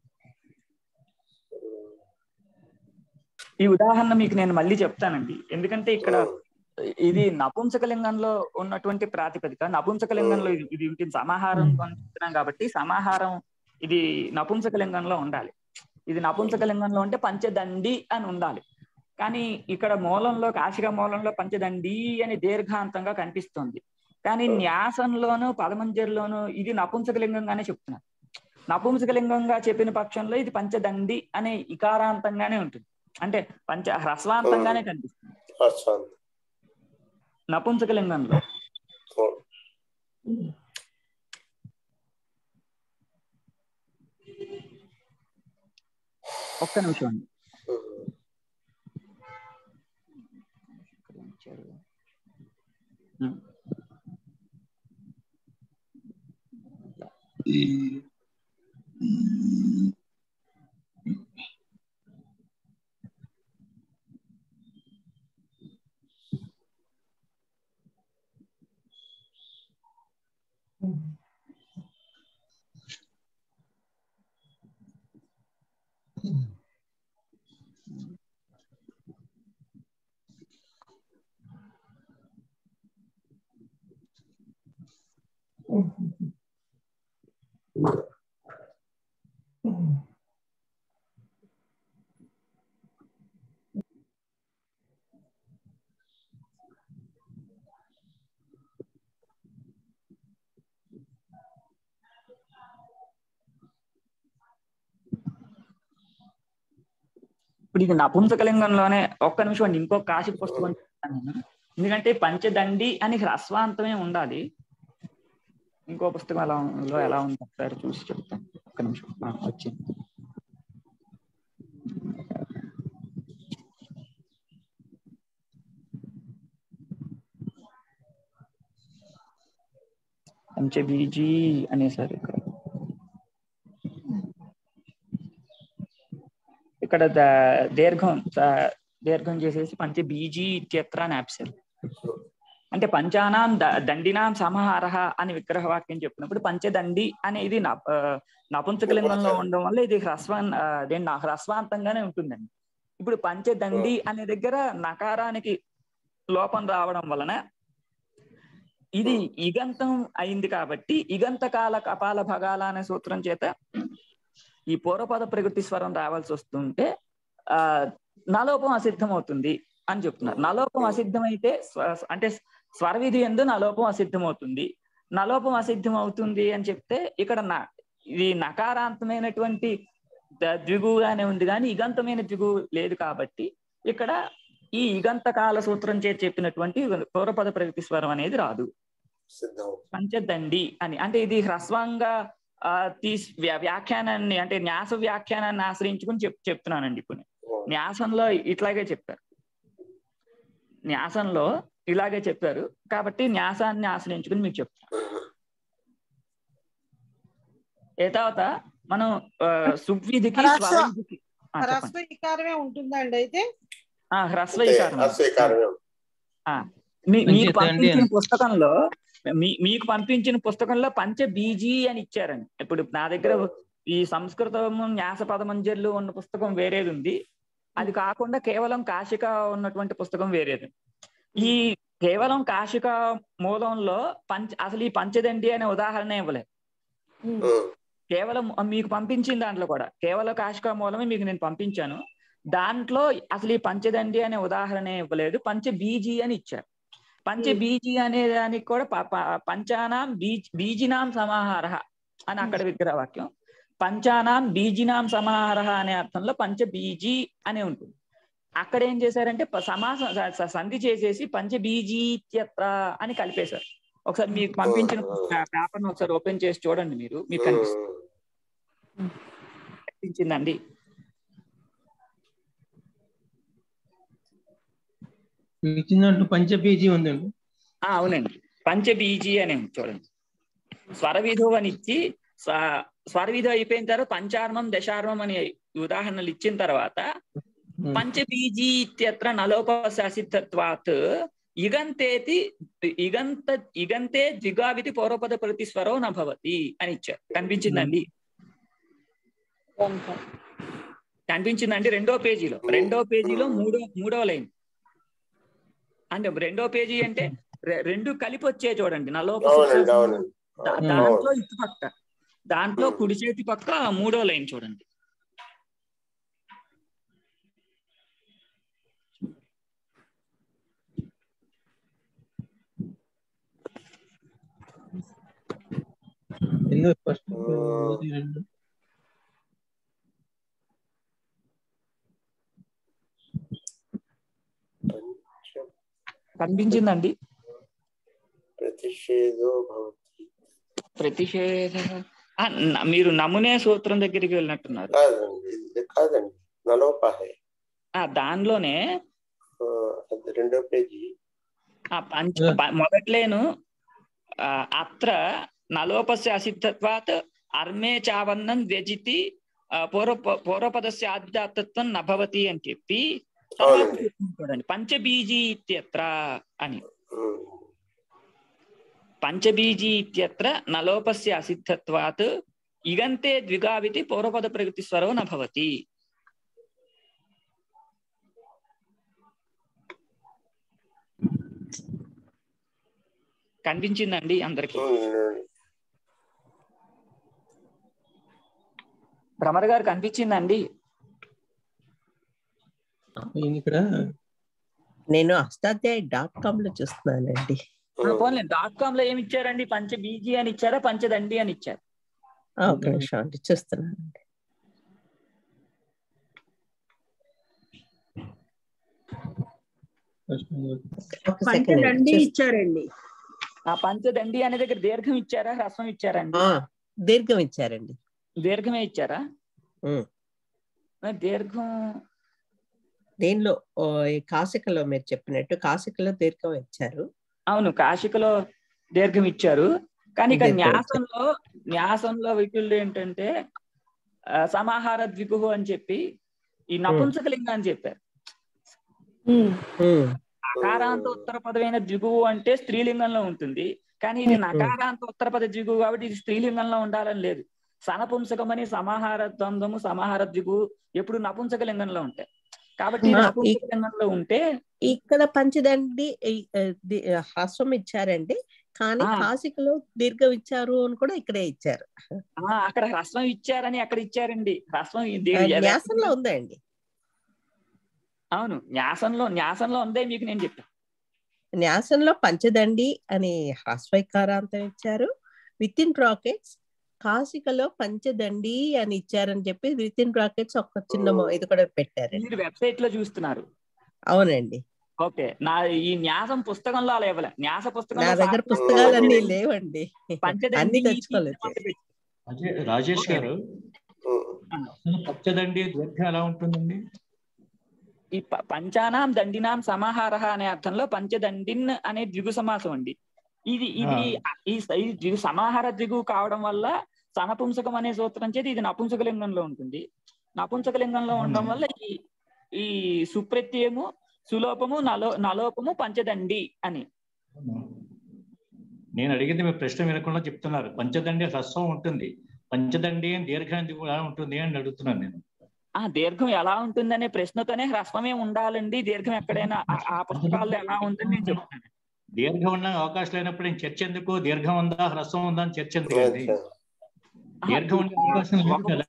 ఈ ఉదాహరణ మీకు నేను మళ్ళీ చెప్తానండి ఎందుకంటే ఇక్కడ ఇది నపుంసకలింగంలో ఉన్నటువంటి ప్రాతిపదిక నపుంసకలింగంలో ఇది ఇది ఉంటుంది సమాహారం పొందుతున్నాం కాబట్టి సమాహారం ఇది నపుంసకలింగంలో ఉండాలి ఇది నపుంసకలింగంలో ఉంటే పంచదండి అని ఉండాలి కానీ ఇక్కడ మూలంలో కాశిక మూలంలో పంచదండి అని దీర్ఘాంతంగా కనిపిస్తుంది కానీ న్యాసంలోను పదమంజరిలోను ఇది నపుంసకలింగంగానే చెప్తున్నారు నపుంసకలింగంగా చెప్పిన పక్షంలో ఇది పంచదండి అనే ఇకారాంతంగానే ఉంటుంది అంటే పంచ హ్రస్వాంతంగానే కనిపిస్తుంది నపుంసకలింగంలో ఒక్క నిమిషం అండి ఉం. ఇప్పుడు ఇది నపుంసకలింగంలోనే ఒక్క నిమిషం అండి ఇంకో కాశీ పుస్తకం చెప్తాను నేను ఎందుకంటే పంచదండి అని హ్రస్వాంతమే ఉండాలి ఇంకో పుస్తకం ఎలా లో ఎలా ఉంది ఒకసారి చూసి చెప్తాను ఒక్క నిమిషం ఆ, వచ్చింది పంచబీజీ అనేసారు ఇక్కడ ఇక్కడ ద- దీర్ఘం ద- దీర్ఘం చేసేసి పంచబీజీ ఇత్యత్ర అని ఆపేశారు అంటే పంచానాం ద- దండినాం సమాహార అని విగ్రహ వాక్యం చెప్పినప్పుడు పంచదండి అనేది న- ఆ, నపుంసకలింగంలో ఉండడం వల్ల ఇది హ్రస్వం ఆ, అదేంటి నా- హ్రస్వాంతంగానే ఉంటుందండి ఇప్పుడు పంచదండి అనే దగ్గర నకారానికి లోపం రావడం వలన ఇది ఇగంతం అయింది కాబట్టి ఇగంత కాల కపాల భగాల అనే సూత్రం చేత ఈ పూర్వపద ప్రకృతి స్వరం రావాల్సి వస్తుంటే ఆ నలోపం అసిద్ధం అవుతుంది అని చెప్తున్నారు నలోపం అసిద్ధం అయితే స్వ- అంటే స్వరవిధి ఎందు నలోపం అసిద్ధం అవుతుంది నలోపం అసిద్ధం అవుతుంది అని చెప్తే ఇక్కడ న ఇది నకారాంతమైనటువంటి ద- ద్విగుగానే ఉంది కానీ ఇగంతమైన ద్విగు లేదు కాబట్టి ఇక్కడ ఈ ఇగంత కాల సూత్రం చేతి చెప్పినటువంటి పూర్వపద ప్రగతి స్వరం అనేది రాదు సిద్ధం పంచదండి అని అంటే ఇది హ్రస్వంగా ఆ, తీసి వ్యా- వ్యాఖ్యానాన్ని అంటే న్యాస వ్యాఖ్యానాన్ని ఆశ్రయించుకుని చెప్ చెప్తున్నానండి ఇప్పుడు నేను. న్యాసంలో ఇట్లాగే చెప్పారు న్యాసంలో ఇలాగే చెప్పారు కాబట్టి న్యాసాన్ని ఆశ్రయించుకుని మీకు చెప్తాను ఏ తర్వాత మనం ఆ, సుగ్విధికి హ్రస్వ- స్వరవిధికి ఆ, చెప్పండి హ్రస్వ ఇకారమే ఉంటుందండి అయితే ఆ, హ్రస్వ అంతే ఈకారం. అస్వీకారమే మీ- మీకు పంచదండి పంపించిన అని. పుస్తకంలో మీ- మీకు పంపించిన పుస్తకంలో పంచ బీజీ అని ఇచ్చారండి ఇప్పుడు నా దగ్గర ఈ సంస్కృతం న్యాస పదమంజర్లు ఉన్న పుస్తకం వేరేది ఉంది అది కాకుండా కేవలం కాశిక ఉన్నటువంటి పుస్తకం వేరేది ఈ కేవలం కాశిక మూలంలో పంచ అసలు ఈ పంచదండి అనే ఉదాహరణ ఇవ్వలేదు ఉమ్, కేవలం మీకు పంపించిన దాంట్లో కూడా కేవలం కాశిక మూలమే మీకు నేను పంపించాను దాంట్లో అసలు ఈ పంచదండి అనే ఉదాహరణ ఇవ్వలేదు పంచ బీజీ అని ఇచ్చారు పంచ బీజీ అనే దానికి కూడా ప- ప- పంచానాం బీజ్ బీజినాం సమాహార అని అక్కడ విగ్రహ వాక్యం పంచానాం బీజినాం సమాహార అనే అర్థంలో పంచ బీజీ అనే ఉంటుంది అక్కడ ఏం చేశారంటే ప- సమాసం స- స- సంధి చేసేసి పంచ బీజీత్యత్ర అని కలిపేశారు ఒకసారి మీకు పంపించిన పేపర్ ఒకసారి ఓపెన్ చేసి చూడండి మీరు మీకు కనిపిస్తుంది ఉమ్, కనిపించిందండి ఇచ్చిన దాంట్లో పంచపేజీ ఉందండి ఆ, అవునండి పంచబీజీ అని ఉంది చూడండి స్వరవిధు అని ఇచ్చి స్వ- స్వరవిధు అయిపోయిన తర్వాత పంచార్మం దశార్మం అని ఉదాహరణలు ఇచ్చిన తర్వాత ఉమ్. పంచబీజీ ఇత్యత్ర నలోపశాసిత్వాత్ ఇగంతేతి ఇగంత ఇగంతే ద్విగావిధి పూర్వపద ప్రతిస్వరో నభవతి అని ఇచ్చారు కనిపించిందండి కనిపించిందండి రెండో పేజీలో రెండో పేజీలో మూడో మూడో లైన్ అంటే రెండో పేజీ అంటే రె- రెండు కలిపి వచ్చే చూడండి నలోప అవునండి అవునండి దా- అవును. దాంట్లో ఇటు పక్క దాంట్లో కుడి చేతి పక్క మూడో లైన్ చూడండి ఎందుకు ఫస్ట్ ఆ. రెండు పంచ కనిపించిందండి ప్రతిషేధో భవతి ప్రతిషేధ ఆ, న- మీరు నమునే సూత్రం దగ్గరికి వెళ్ళినట్టున్నారు కాదండి ఇది కాదండి నలోపాహే ఆ దానిలోనే ఆ, అది రెండో పేజీ ఆ పంచ ప- మొదట్లేను ఆ, అత్ర నలోపస్య అసిద్ధత్వాత్ అర్మే చావన్నం వ్యజితి ఆ, పూర్వ పూర్వపదస్య ఆధ్యాత్మత్వం నభవతి అని చెప్పి తర్వాత అవునండి. చెప్తుంది చూడండి పంచబీజీ ఇత్యత్ర అని ఉమ్, పంచబీజీ ఇత్యత్ర నలోపస్య అసిద్ధత్వాత్ ఇగంతే ద్విగావితి పూర్వపద ప్రగతి స్వరో నభవతి కనిపించిందండి అందరికి ఉమ్, భ్రమర్ గారు కనిపించిందండి ఈయన ఇక్కడ నేను అష్టాధ్యాయ డాట్ కామ్ లో చూస్తున్నానండి ఆ, పోన్లే డాట్ కామ్ లో ఏమి ఇచ్చారండి పంచ బీజీ అని ఇచ్చారా పంచదండి అని ఇచ్చారు ఆ, ఒక నిమిషం అండి చూస్తున్నానండి ఫస్ట్ ఒక సెకండ్ పంచదండి అండి ఇచ్చారండి ఆ పంచదండి అనే దగ్గర దీర్ఘం ఇచ్చారా హ్రస్వం ఇచ్చారా అండి ఆ, దీర్ఘం ఇచ్చారండి దీర్ఘమే ఇచ్చారా ఉమ్. ఆ, దీర్ఘం దేనిలో ఓ, ఈ కాసికలో మీరు చెప్పినట్టు కాసికలో దీర్ఘం ఇచ్చారు అవును కాశికలో దీర్ఘం ఇచ్చారు కానీ ఇక్కడ దీర్ఘం న్యాసంలో న్యాసంలో వీటిల్లో ఏంటంటే ఆ, సమాహార ద్విగుహు అని చెప్పి ఈ నపుంసకలింగం అని చెప్పారు ఉమ్, అకారాంత ఉత్తర పదమైన ద్విగువు అంటే స్త్రీలింగంలో ఉంటుంది కానీ ఇది Hmm. నకారాంత ఉత్తర పద ద్విగువు కాబట్టి ఇది స్త్రీలింగంలో ఉండాలని లేదు సనపుంసకమని సమాహార ద్వంద్వము సమాహార ద్విగువు ఎప్పుడు నపుంసక లింగంలో ఉంటాయి కాబట్టి ఇది ఆ, ఈ- నపుంసక లింగంలో ఉంటే ఇక్కడ పంచదండి ఈ, ఆ, ది- ఆ, హ్రస్వం ఇచ్చారండి కానీ ఆ. కాసికలో దీర్ఘం ఇచ్చారు అని కూడా ఇక్కడే ఇచ్చారు ఆ అక్కడ హ్రస్వం ఇచ్చారని అక్కడ ఇచ్చారండి హ్రస్వం ఆ, ఇది న్యాసంలో ఉందండి అవును న్యాసంలో న్యాసంలో ఉందే మీకు నేను చెప్పాను న్యాసంలో పంచదండి అని హ్రస్వైకారాంతం ఇచ్చారు విత్ ఇన్ బ్రాకెట్స్ కాసికలో పంచదండి అని ఇచ్చారని చెప్పి విత్ ఇన్ బ్రాకెట్స్ ఒక చిన్న మొ- ఇది కూడా పెట్టారండి మీరు వెబ్సైట్ లో చూస్తున్నారు అవునండి ఓకే నా ఈ న్యాసం పుస్తకంలో అలా ఇవ్వలే న్యాస నా పుస్తకంలో దగ్గర సాక్షాత్తు పుస్తకాలన్నీ లేవండి పంచదండి అన్ని నీతి తెచ్చుకోలేదు అని పెట్టి- అజయ్ రాజేష్ గారు అసలు పచ్చదండి దీర్ఘం ఎలా ఉంటుందండి ఈ ప- పంచానాం దండినాం సమాహార అనే అర్థంలో పంచదండిన్ అనే ద్విగు సమాసం అండి ఇది ఇది ఈ స- ఈ ద్విగు సమాహార ద్విగు కావడం వల్ల సనపుంసకం అనే సూత్రం చేతి ఇది నపుంసక లింగంలో ఉంటుంది నపుంసక లింగంలో ఉండడం వల్ల ఈ ఈ సుప్రత్యయము సులోపము నలో నలోపము పంచదండి అని నేను అడిగింది మీ ప్రశ్న వినకుండా చెప్తున్నారు పంచదండి హ్రస్వం ఉంటుంది పంచదండి అని దీర్ఘాంతి కూడా ఉంటుంది అని అడుగుతున్నాను నేను ఆ దీర్ఘం ఎలా ఉంటుందనే ప్రశ్నతోనే హ్రస్వమే ఉండాలండి దీర్ఘం ఎక్కడైనా ఆ- ఆ పుస్తకాల్లో ఎలా ఉందని నేను చెప్తాను దీర్ఘం ఉన్న అవకాశం లేనప్పుడు నేను చర్చ ఎందుకు దీర్ఘం ఉందా హ్రస్వం ఉందా అని చర్చ ఎందుకు అండి దీర్ఘం ఉండే అవకాశం లేదు కదా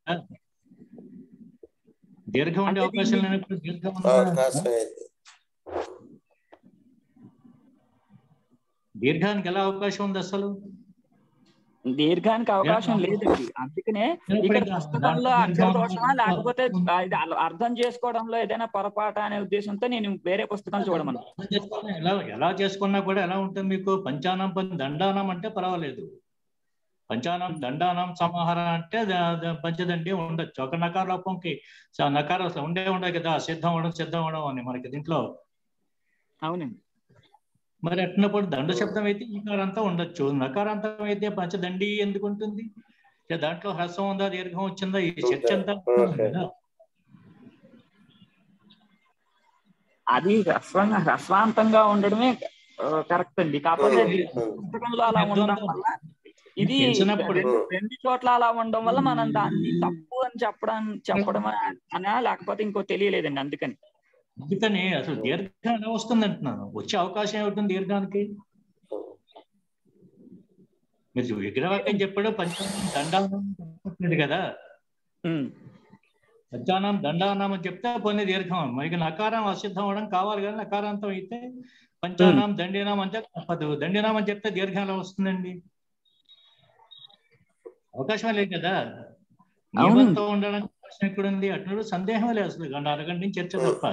దీర్ఘం ఉండే అంటే అవకాశం దీన్ని- లేనప్పుడు దీర్ఘం అవకాశం ఉందా అయితే దీర్ఘానికి ఎలా అవకాశం ఉంది అసలు దీర్ఘానికి అవకాశం లేదండి అందుకనే ఇక్కడ ఇప్పుడు పుస్తకంలో దాంట్లో అక్షర దీర్ఘం దోషమా ఉందా? లేకపోతే ఆ ఇది అల- అర్థం చేసుకోవడంలో ఏదైనా పొరపాటు అనే ఉద్దేశంతో నేను వేరే పుస్తకం చూడమను అర్థం చేసుకున్నా ఎలా ఎలా చేసుకున్నా కూడా ఎలా ఉంటుంది మీకు పంచానం పం- దండానం అంటే పర్వాలేదు పంచానం దండానం సమాహార అంటే ద- ద- పంచదండి ఉండొచ్చు ఒక నకార లోపంకి స- నకారం అసలు ఉండే ఉండదు కదా సిద్ధం అవడం సిద్ధం అవడం అని మనకి దీంట్లో అవునండి మరి అట్టినప్పుడు దండ శబ్దం అయితే ఈకారంతా ఉండొచ్చు నకారాంతం అయితే పంచదండి ఎందుకు ఉంటుంది ఇక దాంట్లో హ్రస్వం ఉందా దీర్ఘం వచ్చిందా ఈ చర్చ అంతా ఉంటుంది కదా. అది హ్రస్వం హ్రస్వాంతంగా ఉండడమే కరెక్ట్ అండి కాకపోతే అది పుస్తకంలో అలా ఉండడం వల్ల ఇది తెలిసినప్పుడు రెండు రెండు చోట్ల అలా ఉండడం వల్ల మనం దాన్ని తప్పు అని చెప్పడం చెప్పడం అనా లేకపోతే ఇంకో తెలియలేదండి అందుకని అందుకని అసలు దీర్ఘం ఎలా వస్తుంది అంటున్నాను వచ్చే అవకాశం ఏమిటి దీర్ఘానికి మీరు విగ్రహవాక్యం చెప్పాడు పంచానం దండానం చెప్పట్లేదు కదా ఉమ్. పంచానం దండానం అని చెప్తే కొన్ని దీర్ఘం మనకి నకారం అసిద్ధం అవడం కావాలి కానీ నకారాంతం అయితే పంచానం దండినాం అంటే తప్పదు దండినాం అని చెప్తే దీర్ఘం ఎలా వస్తుందండి అవకాశమే లేదు కదా అవును. నియమంతో ఉండడానికి అవకాశం ఎక్కడుంది అటు సందేహం లేదు అసలు గంట అరగంట నుంచి చర్చ తప్ప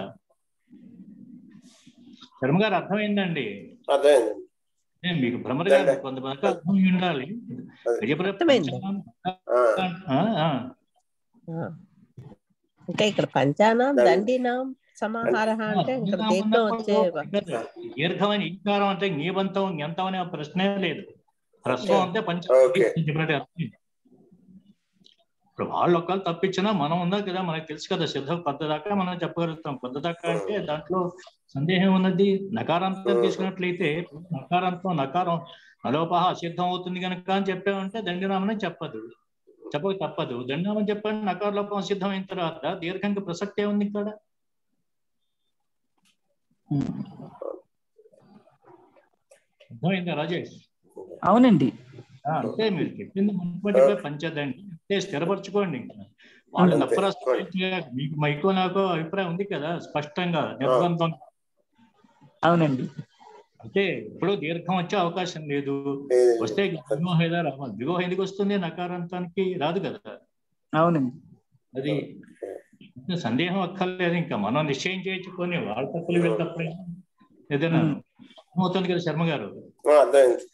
శర్మ గారు అర్థమైందండి అర్థమైంది నేను మీకు భ్రమర గారు దండ. కొంతమంది అర్థం అయి ఉండాలి విజయపురం అర్థమైంది. పంచానం, ఆ, ఆ, ఆ, ఆ. ఇంకా ఇక్కడ పంచానాం దండి. దండినాం సమాహార అంటే ఇక్కడ దీర్ఘం వచ్చే దీర్ఘం అని ఈకారం అంటే నీబంతం ఎంతం అనే ప్రశ్నే లేదు హ్రస్వం అంటే పంచ ఓకే. చెప్పినట్టు అర్థం. ఇప్పుడు వాళ్ళు ఒకళ్ళు తప్పించినా మనం ఉందా కదా మనకు తెలుసు కదా సిద్ధం కొత్త దాకా మనం చెప్పగలుగుతాం కొత్త దాకా అంటే దాంట్లో సందేహం ఉన్నది నకారాంతం తీసుకున్నట్లయితే నకారాంతం నకారం అలోపహ సిద్ధం అవుతుంది కనుక అని చెప్పామంటే దండినామని చెప్పదు చెప్పక తప్పదు దండామని చెప్పండి నకార లోపం సిద్ధం అయిన తర్వాత దీర్ఘంగా ప్రసక్తే ఉంది ఇక్కడ అర్థమైందా రాజేష్ అవునండి ఆ, అంటే మీరు చెప్పింది మునుపటిపై పంచదండి అంటే స్థిరపరచుకోండి ఇంకా వాళ్ళు అంతే. తప్పరస్పష్టంగా మీకు మైకో నాకు అభిప్రాయం ఉంది కదా స్పష్టంగా నిర్బంధం అవునండి అంటే ఇప్పుడు దీర్ఘం వచ్చే అవకాశం లేదు లేదు. వస్తే వివాహేదా రావాలి వివాహం ఎందుకు వస్తుంది నకారాంతానికి రాదు కదా అవునండి అది ఇంకా సందేహం అక్కర్లేదు ఇంకా మనం నిశ్చయం చేయించుకొని వాళ్ళ తప్పులు వీళ్ళ తప్పులు ఏదైనా ఉమ్. అవుతుంది కదా శర్మ గారు ఆ, అర్థమైంది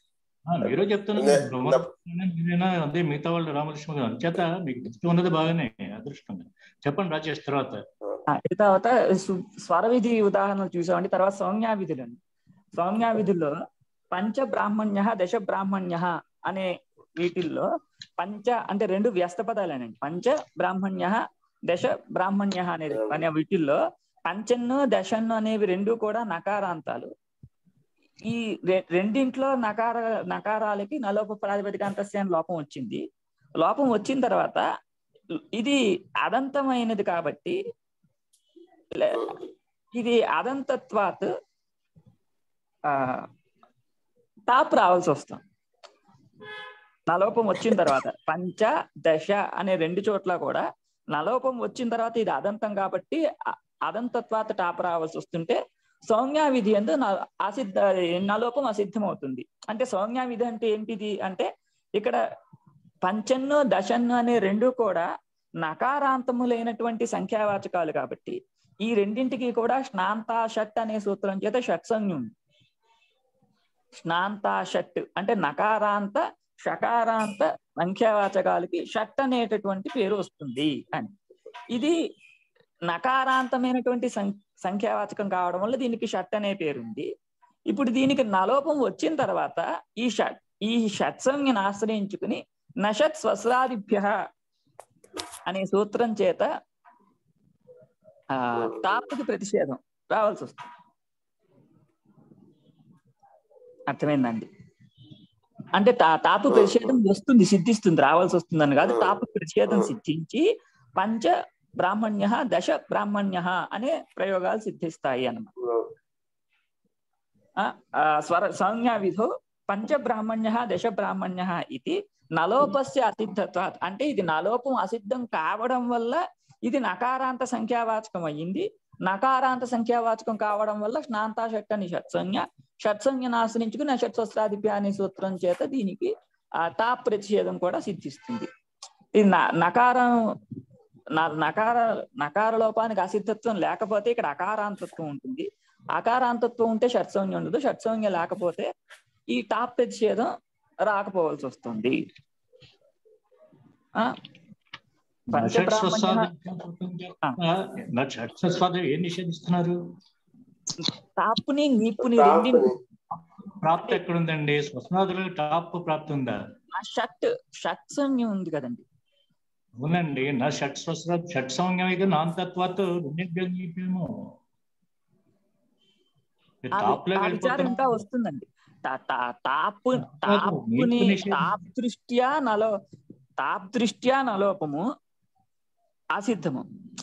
ఆ, మీరు చెప్తున్నారు నే- బ్రహ్మదత్తుడైనా మీరైనా అదే మిగతా వాళ్ళు రామకృష్ణ గారు అంచేత మీకు దృష్టి ఉన్నది బాగానే అదృష్టంగా చెప్పండి రాజేష్ తర్వాత ఆ, ఇది తర్వాత సు- స్వర విధి ఉదాహరణలు చూసామండి తర్వాత సౌమ్యా విధులండి సౌమ్యా విధుల్లో పంచ బ్రాహ్మణ్య దశ బ్రాహ్మణ్య అనే వీటిల్లో పంచ అంటే రెండు వ్యస్త పదాలేనండి పంచ బ్రాహ్మణ్య దశ బ్రాహ్మణ్య అనేది అనే వీటిల్లో పంచన్ను దశన్ను అనేవి రెండు కూడా నకారాంతాలు ఈ రె- రెండింట్లో నకార నకారాలకి నలోప ప్రాతిపదికాంతస్య అని లోపం వచ్చింది లోపం వచ్చిన తర్వాత ఇది అదంతమైనది కాబట్టి లే- ఇది అదంతత్వాత్ ఆ టాప్ రావాల్సి వస్తాం నలోపం వచ్చిన తర్వాత పంచ దశ అనే రెండు చోట్ల కూడా నలోపం వచ్చిన తర్వాత ఇది అదంతం కాబట్టి అ- అదంతత్వాత టాప్ రావాల్సి వస్తుంటే సౌమ్యా విధి ఎందు న- అసిద్ధ నలోపం అసిద్ధం అవుతుంది అంటే సౌమ్యా విధి అంటే ఏంటిది అంటే ఇక్కడ పంచన్ను దశన్ను అనే రెండు కూడా నకారాంతములైనటువంటి సంఖ్యావాచకాలు కాబట్టి ఈ రెండింటికి కూడా స్నాంతా షట్ అనే సూత్రం చేత షట్ సంజ్ఞ ఉంది స్నాంతా షట్ అంటే నకారాంత షకారాంత సంఖ్యావాచకాలకి షట్ అనేటటువంటి పేరు వస్తుంది అని ఇది నకారాంతమైనటువంటి సం సంఖ్యావాచకం కావడం వల్ల దీనికి షట్ అనే పేరు ఉంది ఇప్పుడు దీనికి నలోపం వచ్చిన తర్వాత ఈ షట్ ఈ షట్సంజ్ఞను ఆశ్రయించుకుని నషత్ స్వస్రాదిభ్య అనే సూత్రం చేత ఆ తాపుకి ప్రతిషేధం రావాల్సి వస్తుంది అర్థమైందండి అంటే తా తాపు ప్రతిషేధం వస్తుంది సిద్ధిస్తుంది రావాల్సి వస్తుందని కాదు తాపు ప్రతిషేధం సిద్ధించి పంచ బ్రాహ్మణ్య దశ బ్రాహ్మణ్య అనే ప్రయోగాలు సిద్ధిస్తాయి అన్నమాట ఆ, ఆ, స్వర సంజ్ఞా విధో పంచ బ్రాహ్మణ్య దశ బ్రాహ్మణ్య ఇది నలోపస్య అసిద్ధత్వాత్ అంటే ఇది నలోపం అసిద్ధం కావడం వల్ల ఇది నకారాంత సంఖ్యావాచకం అయ్యింది నకారాంత సంఖ్యావాచకం కావడం వల్ల స్నాంతా షట్ అని షట్సంజ్ఞ షట్సంజ్ఞను ఆశ్రయించుకుని షట్స్వస్త్రాదిప్య అనే సూత్రం చేత దీనికి ఆ టాప్ ప్రతిషేధం కూడా సిద్ధిస్తుంది ఇది న- నకారం న- నకార నకార లోపానికి అసిద్ధత్వం లేకపోతే ఇక్కడ అకారాంతత్వం ఉంటుంది అకారాంతత్వం ఉంటే షట్సౌన్యం ఉండదు షట్సౌన్యం లేకపోతే ఈ టాప్ ప్రతిషేధం రాకపోవాల్సి వస్తుంది ఆ పంచబ్రాహ్మణ్య షట్స్వాదం ఏం నిషేధిస్తున్నారు టాప్ని నీపుని రెండింటి టాప్ని ప్రాప్తి ఎక్కడుందండి స్వప్నాదులు టాప్ ప్రాప్తి ఉందా ఆ షట్ షట్సంజ్ఞం ఉంది కదండి అవునండి నా షట్ స్వస్ర షట్ సౌమ్యమిక నాంతత్వాత్ రెండింటిని చెప్పాము ఆ వి- టాప్ లో ఆ విచారం ఇంకా వెళ్ళిపోతున్నాం వస్తుందండి టా- టా- టాప్ కాదు, టాప్ని నీకు నిషేధం. టాప్ దృష్ట్యా నలో టాప్ దృష్ట్యా నలోపము అసిద్ధము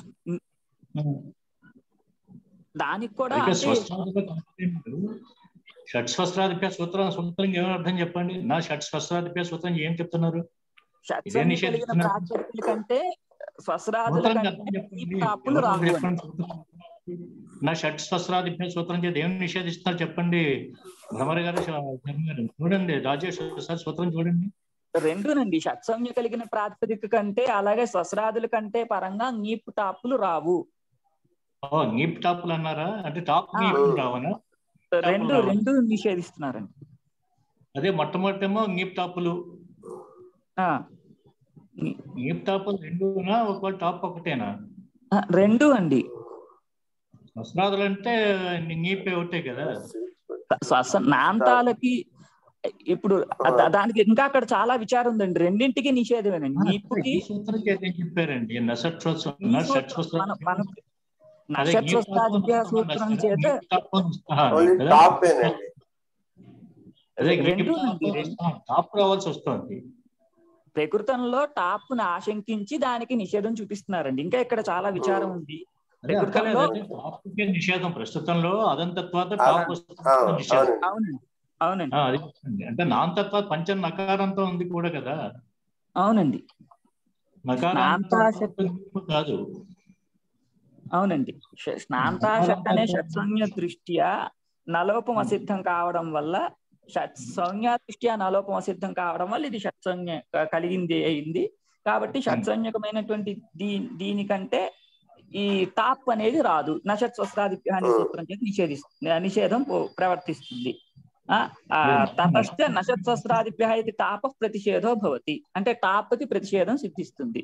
దానికి కూడా అయితే అంటే స్వస్రాధిప షట్ స్వస్రాధిప సూత్రం సూత్రం ఏమని అర్థం చెప్పండి నా షట్ స్వస్రాధిప సూత్రం ఏం చెప్తున్నారు షట్సంగి ఇదే కలిగిన నిషేధిస్తున్నారు. ప్రాతిపదికల కంటే స్వస్రాదుల సూత్రం కంటే అర్థం చెప్పండి ఈ టాపులు ఎవరు రావు అని. చెప్పండి సూత్రం. నా షట్ స్వస్రాధిప సూత్రం చేత ఏం నిషేధిస్తున్నారు చెప్పండి భ్రమరి గారు శర్మ గారు చూడండి రాజేష్ ఒకసారి సూత్రం చూడండి రెండునండి షట్సంజ్ఞ కలిగిన ప్రాతిపదిక కంటే అలాగే స్వస్రాదుల కంటే పరంగా నీపు టాపులు రావు ఓ నీప్ టాప్లు అన్నారా అంటే టాప్ ఆ. నీప్ రావనా రెండు రావు. రెండు నిషేధిస్తున్నారండి అదే మొట్టమొదటేమో నీప్ టాపులు ఆ, నీప్ టాపులు రెండునా ఒకవేళ టాప్ ఒకటేనా ఆ, రెండు అండి వస్త్రాదులు అంటే నీపే ఒకటే కదా శ్వాస నాంతాలకి ఇప్పుడు దా- దానికి ఇంకా అక్కడ చాలా విచారం ఉందండి రెండింటికి నిషేధమేనండి నీపుకి ఈ సూత్రం చేత ఏం చెప్పారండి నసట్ స్వస్త్రం ఈ నసట్ సూత్రం మన- స్వస్త్రం మన అదే నక్షత్రస్వాదిత్య సూత్రం చేత ఓన్లీ టాప్ ఏనండి అదే రెండు అండి, రెండు. టాప్ రావాల్సి వస్తుంది ప్రకృతంలో టాప్ ను ఆశంకించి దానికి నిషేధం చూపిస్తున్నారండి ఇంకా ఇక్కడ చాలా విచారం ఉంది అదే ప్రకృతంలో అక్కర్లేదండి. టాప్కే నిషేధం ప్రస్తుతంలో అదంతత్వాత ఆ, టాప్ వస్తుంది నిషేధం అవునండి అవునండి అవునండి ఆ, అది చెప్పండి. అంటే నాంతత్వ పంచ నకారంతో ఉంది కూడా కదా అవునండి నకారాంతో నాంతాశక్తి. కాదు అవునండి ష- స్నాంతాషట్ అనే షట్సంజ్ఞ దృష్ట్యా నలోపం అసిద్ధం కావడం వల్ల షట్ సంజ్ఞ దృష్ట్యా నలోపం అసిద్ధం కావడం వల్ల ఇది షట్సంజ్ఞ క- కలిగింది అయింది కాబట్టి షట్సంజ్ఞకమైనటువంటి దీ దీనికంటే ఈ టాప్ అనేది రాదు నషత్ స్వస్త్రాదిత్య అనే సూత్రం చేసి నిషేధి నిషేధం పో- ప్రవర్తిస్తుంది ఆ, ఆ, తతశ్చ నశత్సహస్రాదిభ్య ఇది తాప ప్రతిషేధో భవతి అంటే తాపకి ప్రతిషేధం సిద్ధిస్తుంది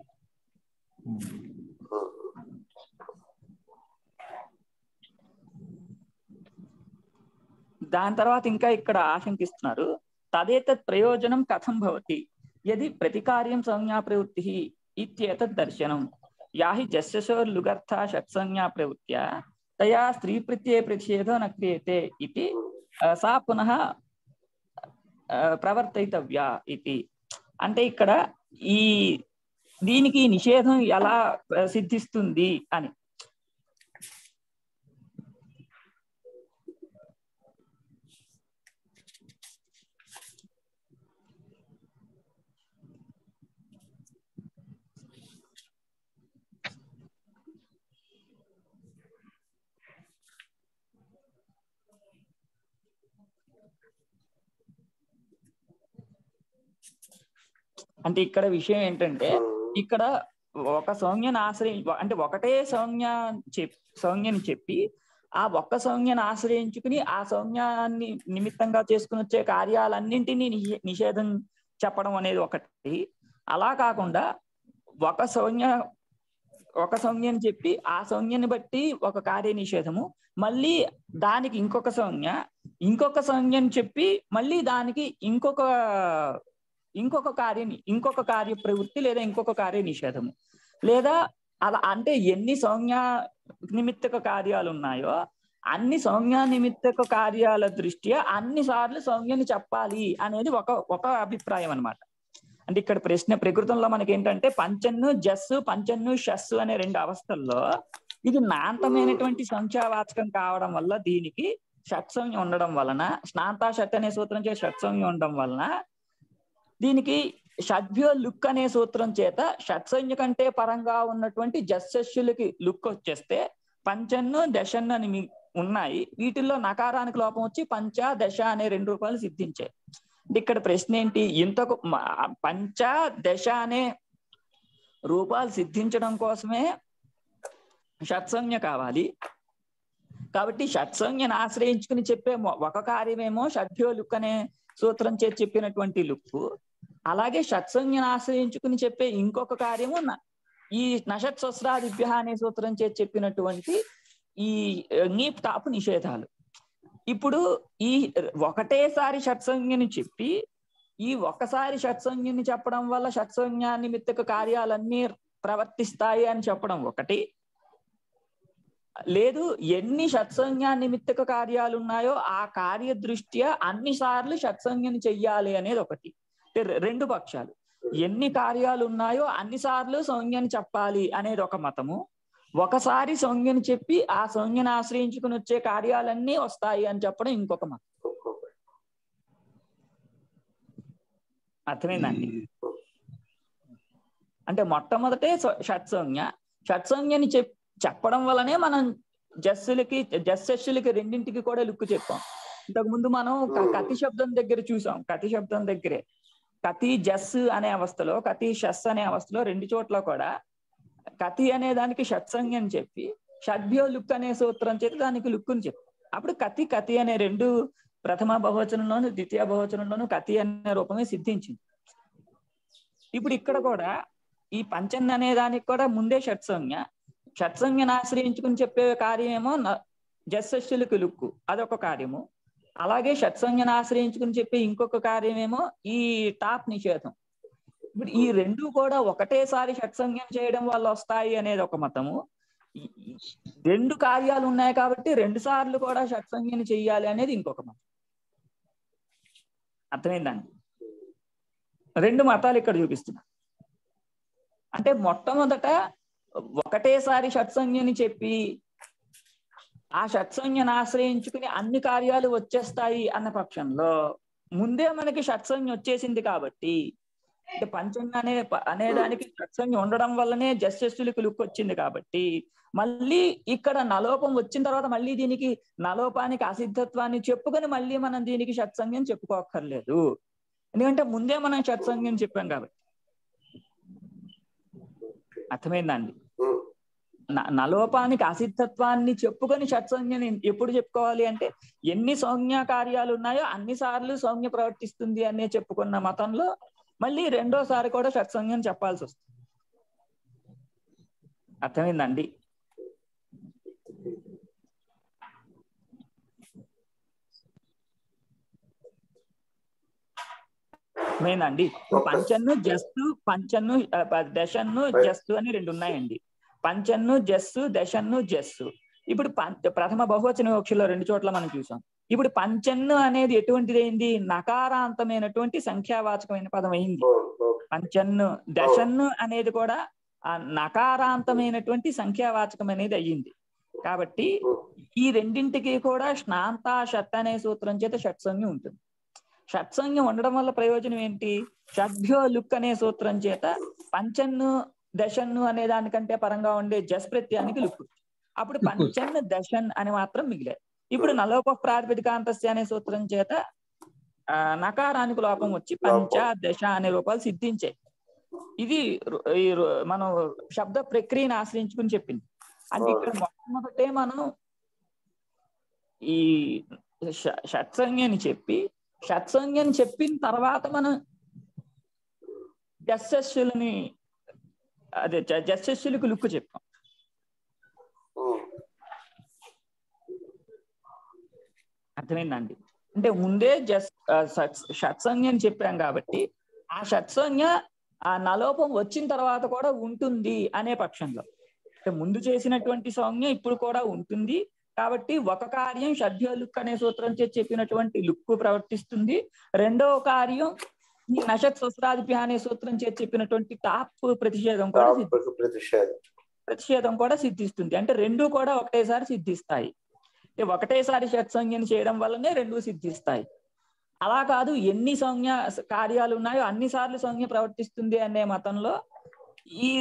దాని తర్వాత ఇంకా ఇక్కడ ఆశంకిస్తున్నారు తదేతత్ ప్రయోజనం కథం భవతి యది ప్రతికార్యం సంజ్ఞా ప్రవృత్తి ఇత్యేతద్ దర్శనం యాహి జస్యశోర్లుగర్థ షట్సంజ్ఞా ప్రవృత్య తయా స్త్రీ ప్రత్యయ ప్రతిషేధో న క్రియతే ఇది ఆ, సా పునః ఆ, ప్రవర్తయితవ్య ఇది అంటే ఇక్కడ ఈ దీనికి నిషేధం ఎలా ఆ, సిద్ధిస్తుంది అని అంటే ఇక్కడ విషయం ఏంటంటే ఇక్కడ ఒక సంజ్ఞను ఆశ్రయి అంటే ఒకటే సంజ్ఞ చెప్ సంజ్ఞని చెప్పి ఆ ఒక్క సంజ్ఞను ఆశ్రయించుకుని ఆ సంజ్ఞాన్ని నిమిత్తంగా చేసుకుని వచ్చే కార్యాలన్నింటినీ నిషే- నిషేధం చెప్పడం అనేది ఒకటి అలా కాకుండా ఒక సంజ్ఞ ఒక సంజ్ఞని చెప్పి ఆ సంజ్ఞని బట్టి ఒక కార్య నిషేధము మళ్ళీ దానికి ఇంకొక సంజ్ఞ ఇంకొక సంజ్ఞని చెప్పి మళ్ళీ దానికి ఇంకొక ఇంకొక కార్య ఇంకొక కార్య ప్రవృత్తి లేదా ఇంకొక కార్య నిషేధము లేదా అలా అంటే ఎన్ని సంజ్ఞ నిమిత్తక కార్యాలు ఉన్నాయో అన్ని సంజ్ఞ నిమిత్తక కార్యాల దృష్ట్యా అన్ని సార్లు సంజ్ఞని చెప్పాలి అనేది ఒక ఒక అభిప్రాయం అన్నమాట అంటే ఇక్కడ ప్రశ్న ప్రకృతంలో మనకి ఏంటంటే పంచన్ను జస్సు పంచన్ను షస్సు అనే రెండు అవస్థల్లో ఇది నాంతమైనటువంటి సంఖ్యావాచకం కావడం వల్ల దీనికి షట్సంజ్ఞ ఉండడం వలన స్నాంతా షట్ అనే సూత్రం చేత షట్సంజ్ఞ ఉండడం వలన దీనికి షడ్భ్యో లుక్ అనే సూత్రం చేత షట్సంజ్ఞ కంటే పరంగా ఉన్నటువంటి జస్సస్యులకి లుక్ వచ్చేస్తే పంచన్ను దశన్ను అని మీ- ఉన్నాయి వీటిల్లో నకారానికి లోపం వచ్చి పంచ దశ అనే రెండు రూపాయలు సిద్ధించాయి అంటే ఇక్కడ ప్రశ్న ఏంటి ఇంతకు మ- పంచ దశ అనే రూపాలు సిద్ధించడం కోసమే షట్సంజ్ఞ కావాలి కాబట్టి షట్సంజ్ఞను ఆశ్రయించుకుని చెప్పే మొ- ఒక కార్యమేమో షడ్భ్యో లుక్ అనే సూత్రం చేతి చెప్పినటువంటి లుక్కు అలాగే షట్సంజ్ఞను ఆశ్రయించుకుని చెప్పే ఇంకొక కార్యము న- ఈ నషత్ స్వస్రాదిభ్య అనే సూత్రం చేతి చెప్పినటువంటి ఈ నీప్ తాపు నిషేధాలు ఇప్పుడు ఈ ఒకటేసారి షట్సంజ్ఞని చెప్పి ఈ ఒక్కసారి షట్సంజ్ఞని చెప్పడం వల్ల షట్సంజ్ఞ నిమిత్తక కార్యాలన్నీ ప్రవర్తిస్తాయి అని చెప్పడం ఒకటి లేదు ఎన్ని షట్సంజ్ఞ నిమిత్తక కార్యాలు ఉన్నాయో ఆ కార్య దృష్ట్యా అన్ని సార్లు షట్సంజ్ఞని చెయ్యాలి అనేది ఒకటి అంటే రె- రెండు పక్షాలు ఎన్ని కార్యాలు ఉన్నాయో అన్ని సార్లు సంజ్ఞని చెప్పాలి అనేది ఒక మతము ఒకసారి సంజ్ఞని చెప్పి ఆ సంజ్ఞను ఆశ్రయించుకుని వచ్చే కార్యాలన్నీ వస్తాయి అని చెప్పడం ఇంకొక మతం అర్థమైందండి అంటే మొట్టమొదటే స- షట్సంజ్ఞ షట్సంజ్ఞని చెప్ చెప్పడం వల్లనే మనం జస్సులకి జస్సెస్సులకి రెండింటికి కూడా లుక్కు చెప్పాం ఇంతకు ముందు మనం క- కతి శబ్దం దగ్గర చూసాం కతి శబ్దం దగ్గరే కతి జస్ అనే అవస్థలో కతి షస్ అనే అవస్థలో రెండు చోట్ల కూడా కతి అనే దానికి షట్సంజ్ఞ అని చెప్పి షడ్భ్యో లుక్ అనే సూత్రం చేతి దానికి లుక్కుని చెప్పి అప్పుడు కతి కతి అనే రెండు ప్రథమ బహువచనంలోను ద్వితీయ బహువచనంలోను కతి అనే రూపమే సిద్ధించింది ఇప్పుడు ఇక్కడ కూడా ఈ పంచన్ అనే దానికి కూడా ముందే షట్సంజ్ఞ షట్సంజ్ఞను ఆశ్రయించుకుని చెప్పే కార్యమేమో జస్సస్యులకు లుక్కు అదొక కార్యము అలాగే షట్సంజ్ఞను ఆశ్రయించుకుని చెప్పే ఇంకొక కార్యమేమో ఈ టాప్ నిషేధం ఇప్పుడు ఈ రెండు కూడా ఒకటేసారి షట్సంజ్ఞం చేయడం వల్ల వస్తాయి అనేది ఒక మతము ఈ- ఈ రెండు కార్యాలు ఉన్నాయి కాబట్టి రెండు సార్లు కూడా షట్సంజ్ఞని చెయ్యాలి అనేది ఇంకొక మతం అర్థమైందండి రెండు మతాలు ఇక్కడ చూపిస్తున్నా అంటే మొట్టమొదట ఒకటేసారి షట్సంజ్ఞని చెప్పి ఆ షట్సంజ్ఞను ఆశ్రయించుకుని అన్ని కార్యాలు వచ్చేస్తాయి అన్న పక్షంలో ముందే మనకి షట్సంజ్ఞ వచ్చేసింది కాబట్టి అంటే పంచంగ అనే అనే దానికి షట్సంజ్ఞ ఉండడం వల్లనే జస్టిస్టులకు లుక్ వచ్చింది కాబట్టి మళ్ళీ ఇక్కడ నలోపం వచ్చిన తర్వాత మళ్ళీ దీనికి నలోపానికి అసిద్ధత్వాన్ని చెప్పుకొని మళ్ళీ మనం దీనికి షట్సంజ్ఞం చెప్పుకోక్కర్లేదు ఎందుకంటే ముందే మనం షట్సంజ్ఞం చెప్పాం కాబట్టి అర్థమైందండి న- నలోపానికి అసిద్ధత్వాన్ని చెప్పుకొని షట్సంజ్ఞని ఎప్పుడు చెప్పుకోవాలి అంటే ఎన్ని సౌజ్ఞ కార్యాలు ఉన్నాయో అన్ని సార్లు సౌజ్ఞ ప్రవర్తిస్తుంది అనే చెప్పుకున్న మతంలో మళ్ళీ రెండోసారి కూడా షట్సంజ్ఞని చెప్పాల్సి వస్తుంది అర్థమైందండి అర్థమైందండి ఇప్పుడు పంచన్ను జస్సు పంచన్ను ఆ, ప- దశన్ను జస్సు అని రెండు ఉన్నాయండి పంచన్ను జస్సు దశన్ను జస్సు ఇప్పుడు పంచ ప్రథమ బహువచన వివక్షలో రెండు చోట్ల మనం చూసాం ఇప్పుడు పంచన్ను అనేది ఎటువంటిది అయింది నకారాంతమైనటువంటి సంఖ్యావాచకమైన పదం అయింది పంచన్ను దశన్ను అనేది కూడా ఆ నకారాంతమైనటువంటి సంఖ్యావాచకం అనేది అయ్యింది కాబట్టి ఈ రెండింటికి కూడా స్నాంతా షట్ అనే సూత్రం చేత షట్సంజ్ఞ ఉంటుంది షట్సంజ్ఞ ఉండడం వల్ల ప్రయోజనం ఏంటి షడ్భ్యో లుక్ అనే సూత్రం చేత పంచన్ను దశన్ను అనే దానికంటే పరంగా ఉండే జస్ ప్రత్యానికి లుక్ అప్పుడు పంచన్ దశన్ అని మాత్రం మిగిలాయి ఇప్పుడు నలోప ప్రాతిపదికాంతస్య అనే సూత్రం చేత ఆ, నకారానికి లోపం వచ్చి పంచ దశ అనే రూపాలు సిద్ధించాయి ఇది రు- ఈ రు- మనం శబ్ద ప్రక్రియను ఆశ్రయించుకుని చెప్పింది అంటే ఇక్కడ మొట్టమొదటే మనం ఈ ష- షట్సంజ్ఞని చెప్పి షట్సంజ్ఞని చెప్పిన తర్వాత మనం జస్సెస్సులని అదే జ- జస్సెస్సులకు లుక్కు చెప్పాం అర్థమైందండి అంటే ముందే జస్ట్ షట్సంజ్ఞ అని చెప్పాం కాబట్టి ఆ షట్సంజ్ఞ ఆ నలోపం వచ్చిన తర్వాత కూడా ఉంటుంది అనే పక్షంలో అంటే ముందు చేసినటువంటి సంజ్ఞ ఇప్పుడు కూడా ఉంటుంది కాబట్టి ఒక కార్యం షడ్య లుక్ అనే సూత్రం చేసి చెప్పినటువంటి లుక్ ప్రవర్తిస్తుంది రెండవ కార్యం ఈ నషత్ సుస్రాదిభ్య అనే సూత్రం చేసి చెప్పినటువంటి టాప్ ప్రతిషేధం కూడా సిద్ధి- ప్రతిషేధం ప్రతిషేధం కూడా సిద్ధిస్తుంది అంటే రెండు కూడా ఒకటేసారి సిద్ధిస్తాయి అంటే ఒకటేసారి షట్సంజ్ఞని చేయడం వల్లనే రెండు సిద్ధిస్తాయి అలా కాదు ఎన్ని సంజ్ఞ కార్యాలు ఉన్నాయో అన్ని సార్లు సంజ్ఞ ప్రవర్తిస్తుంది అనే మతంలో ఈ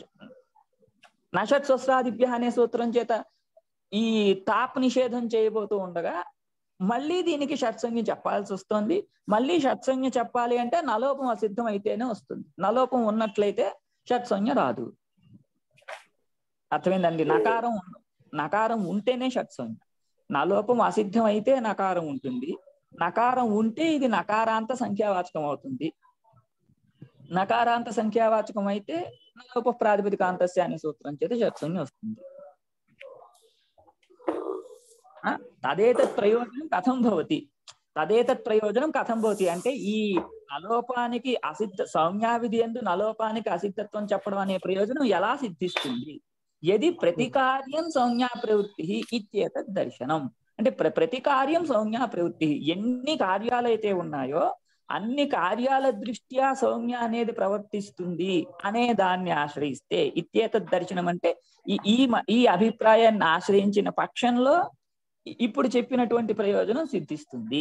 నషత్ స్వస్రాదిభ్య అనే సూత్రం చేత ఈ తాప్ నిషేధం చేయబోతూ ఉండగా మళ్ళీ దీనికి షట్సంజ్ఞ చెప్పాల్సి వస్తుంది మళ్ళీ షట్సంజ్ఞ చెప్పాలి అంటే నలోపం అసిద్ధం అయితేనే వస్తుంది నలోపం ఉన్నట్లయితే షట్సంజ్ఞ రాదు అర్థమైందండి నకారం ఉన్న- నకారం ఉంటేనే షట్సంజ్ఞ నలోపం అసిద్ధం అయితే నకారం ఉంటుంది నకారం ఉంటే ఇది నకారాంత సంఖ్యావాచకం అవుతుంది నకారాంత సంఖ్యావాచకం అయితే నలోప ప్రాతిపదికాంతస్య అనే సూత్రం చేత షట్సంజ్ఞ వస్తుంది ఆ, తదేతత్ ప్రయోజనం కథం భవతి తదేతత్ ప్రయోజనం కథం భవతి అంటే ఈ నలోపానికి అసిద్ధ సౌమ్యావిధి ఎందు నలోపానికి అసిద్ధత్వం చెప్పడం అనే ప్రయోజనం ఎలా సిద్ధిస్తుంది యది ప్రతి కార్యం సౌజ్ఞా ప్రవృత్తి ఇత్యేతత్ దర్శనం అంటే ప్ర ప్రతి కార్యం సౌజ్ఞా ప్రవృత్తి ఎన్ని కార్యాలైతే ఉన్నాయో అన్ని కార్యాల దృష్ట్యా సౌమ్య అనేది ప్రవర్తిస్తుంది అనే దాన్ని ఆశ్రయిస్తే ఇత్యేతత్ దర్శనం అంటే ఈ ఈ మ- ఈ అభిప్రాయాన్ని ఆశ్రయించిన పక్షంలో ఇ- ఇప్పుడు చెప్పినటువంటి ప్రయోజనం సిద్ధిస్తుంది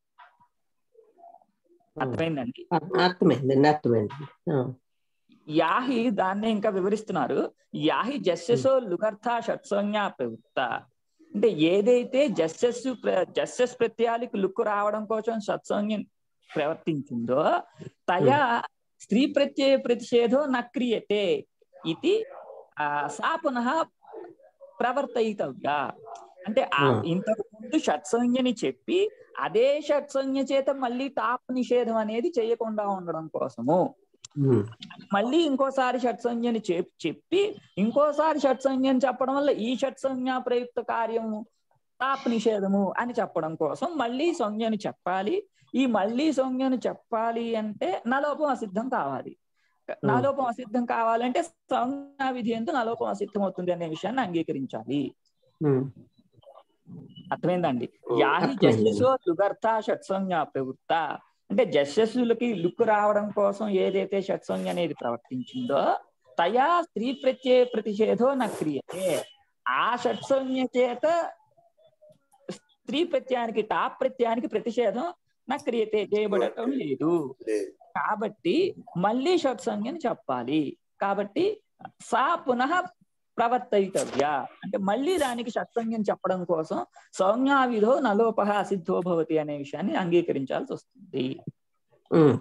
అర్థమైందండి అర్థమైందండి అర్థమైంది ఆ, యాహి దాన్ని ఇంకా వివరిస్తున్నారు యాహి జస్సెసో లుగర్థ షట్సంజ్ఞా ప్రవృత్త అంటే ఏదైతే జస్సెస్ జస్సెస్ ప్రత్యాలకు లుక్కు రావడం కోసం సత్సంజ్ఞ ప్రవర్తించిందో తయా స్త్రీ ప్రత్యయ ప్రతిషేధో నక్రియతే ఇది ఆ, సా పునః ప్రవర్తయితవ్య అంటే ఆ Hmm. ఇంతకు ముందు షట్సంజ్ఞని చెప్పి అదే షట్సంజ్ఞ చేత మళ్ళీ తాప్ నిషేధం అనేది చేయకుండా ఉండడం కోసము ఉమ్, మళ్ళీ ఇంకోసారి షట్సంజ్ఞని చెప్- చెప్పి ఇంకోసారి షట్సంజ్ఞని చెప్పడం వల్ల ఈ షట్సంజ్ఞ ప్రయుక్త కార్యము తాప్ నిషేధము అని చెప్పడం కోసం మళ్ళీ సంజ్ఞని చెప్పాలి ఈ మళ్ళీ సంజ్ఞను చెప్పాలి అంటే నలోపం అసిద్ధం కావాలి నలోపం అసిద్ధం కావాలంటే సంజ్ఞా విధి ఎందు నలోపం అసిద్ధం అవుతుంది అనే విషయాన్ని అంగీకరించాలి ఉమ్, అర్థమైందండి ఉమ్, యాహి అర్థమైంది. జస్టిసో లుగర్థ షట్సంజ్ఞ ప్రవృత్త అంటే జస్టిసులకి లుక్ రావడం కోసం ఏదైతే షట్సంజ్ఞ అనేది ప్రవర్తించిందో తయా స్త్రీ ప్రత్యయ ప్రతిషేధో నక్రియతే ఆ షట్సంజ్ఞ చేత స్త్రీ ప్రత్యయానికి టాప్ ప్రత్యయానికి ప్రతిషేధం నక్రియతే చేయబడటం లేదు లేదు కాబట్టి మళ్ళీ షట్సంజ్ఞని చెప్పాలి కాబట్టి సా పునః ప్రవర్తయితవ్య అంటే మళ్ళీ దానికి షట్సంజ్ఞని చెప్పడం కోసం సౌజ్ఞావిధో నలోపహ అసిద్ధో భవతి అనే విషయాన్ని అంగీకరించాల్సి వస్తుంది ఉమ్,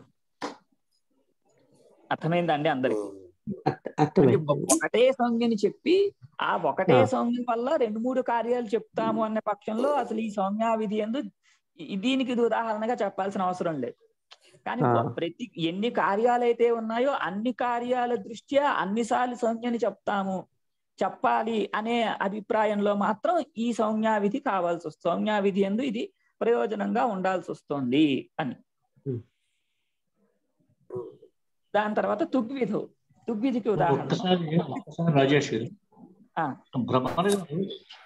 అర్థమైందండి అందరికి ఉమ్. అర్థ- అర్థమైంది ఒకటే సంజ్ఞని చెప్పి ఆ ఒకటే ఆ. సౌమ్యం వల్ల రెండు మూడు కార్యాలు చెప్తాము అనే పక్షంలో అసలు ఈ సౌమ్య విధి ఎందు ఈ- దీనికి ఇది ఉదాహరణగా చెప్పాల్సిన అవసరం లేదు కానీ ఆ. ప్రతి ఎన్ని కార్యాలు అయితే ఉన్నాయో అన్ని కార్యాల దృష్ట్యా అన్నిసార్లు సౌమ్యని చెప్తాము చెప్పాలి అనే అభిప్రాయంలో మాత్రం ఈ సౌమ్యా విధి కావాల్సి వస్తుంది సౌమ్యా విధి ఎందు ఇది ప్రయోజనంగా ఉండాల్సి వస్తుంది అని దాని తర్వాత తుగ్విధు తుగ్విధికి ఉదాహరణ ఒక్కసారి ఒక్కసారి రాజేష్ గారు ఆ. భ్రమర గారు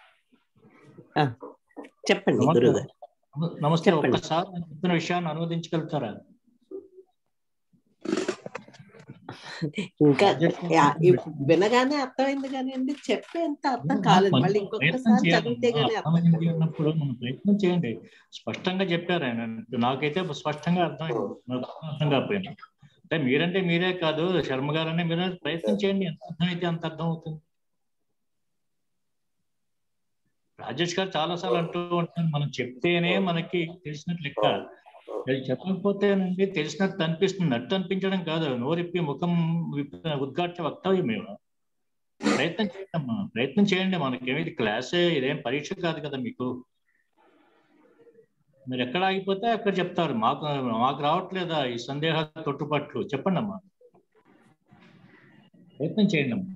చెప్పండి నమస్తే. గురుగారు నమస్తే చెప్పండి. ఒక్కసారి నేను చెప్పిన విషయాన్ని అనువదించగలుగుతారా ఇంకా రాజేష్ గారు యా, చెప్పిన ఇవ్- విషయం- వినగానే అర్థమైంది కానివ్వండి చెప్పేంత అర్థం మనం కాలేదు కొంచెం మళ్ళీ ప్రయత్నం ఇంకొకసారి చేయాలి. చదివితే గానీ అర్థం అర్థమైంది అన్నప్పుడు మనం ప్రయత్నం చేయండి స్పష్టంగా చెప్పారు ఆయన నాకైతే స్పష్టంగా అర్థమైంది నాకు అర్థం కాకపోయింది అంటే మీరంటే మీరే కాదు శర్మ గారనే మీరే ప్రయత్నం చేయండి ఎంత అర్థమైతే అంత అర్థం అవుతుంది రాజేష్ గారు చాలా సార్లు అంటూ ఉంటారు మనం చెప్తేనే మనకి తెలిసినట్లు లెక్క అది చెప్పకపోతేనండి తెలిసినట్టు అనిపిస్తుంది నట్టు అనిపించడం కాదు నోరిప్పి ముఖం విప్పి ఉద్ఘాట్య వక్తవ్యం మేము ప్రయత్నం చేయండి అమ్మా ప్రయత్నం చేయండి మనకేమి ఇది క్లాసే ఇదేం పరీక్ష కాదు కదా మీకు మీరు ఎక్కడ ఆగిపోతే అక్కడ చెప్తారు మాకు మాకు రావట్లేదా ఈ సందేహ తొట్టుపట్లు చెప్పండి అమ్మా ప్రయత్నం చేయండి అమ్మా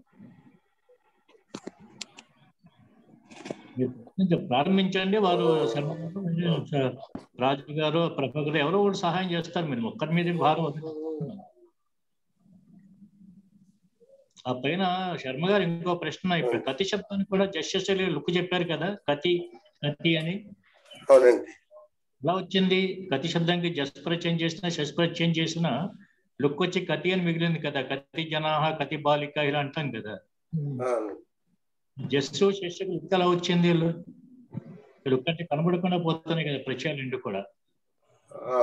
మీరు ప్రయత్నం చే- ప్రారంభించండి వారు శర్మ గారు, మీరు స- రాజు గారు ప్రభా గారు ఎవరో ఒకరు సహాయం చేస్తారు మీరు ఒక్కరి మీద భారం వదిలేస్తున్నారు. ఆ పైన శర్మ గారు ఇంకో ప్రశ్న ఇప్పుడు కతి శబ్దానికి కూడా జస్టిస్ లుక్ చెప్పారు కదా కతి కతి అని అవునండి ఎలా వచ్చింది కతి శబ్దానికి జస్ ప్రత్యయం చేసిన షస్ ప్రత్యయం చేసిన లుక్ వచ్చి కతి అని మిగిలింది కదా కతి జనాహ కతి బాలిక ఇలా అంటాం కదా అవును. జస్సు శస్సుకు లుక్ ఎలా వచ్చింది లుక్ అంటే కనబడకుండా పోతున్నాయి కదా ప్రత్యయాలు రెండు కూడా ఆ.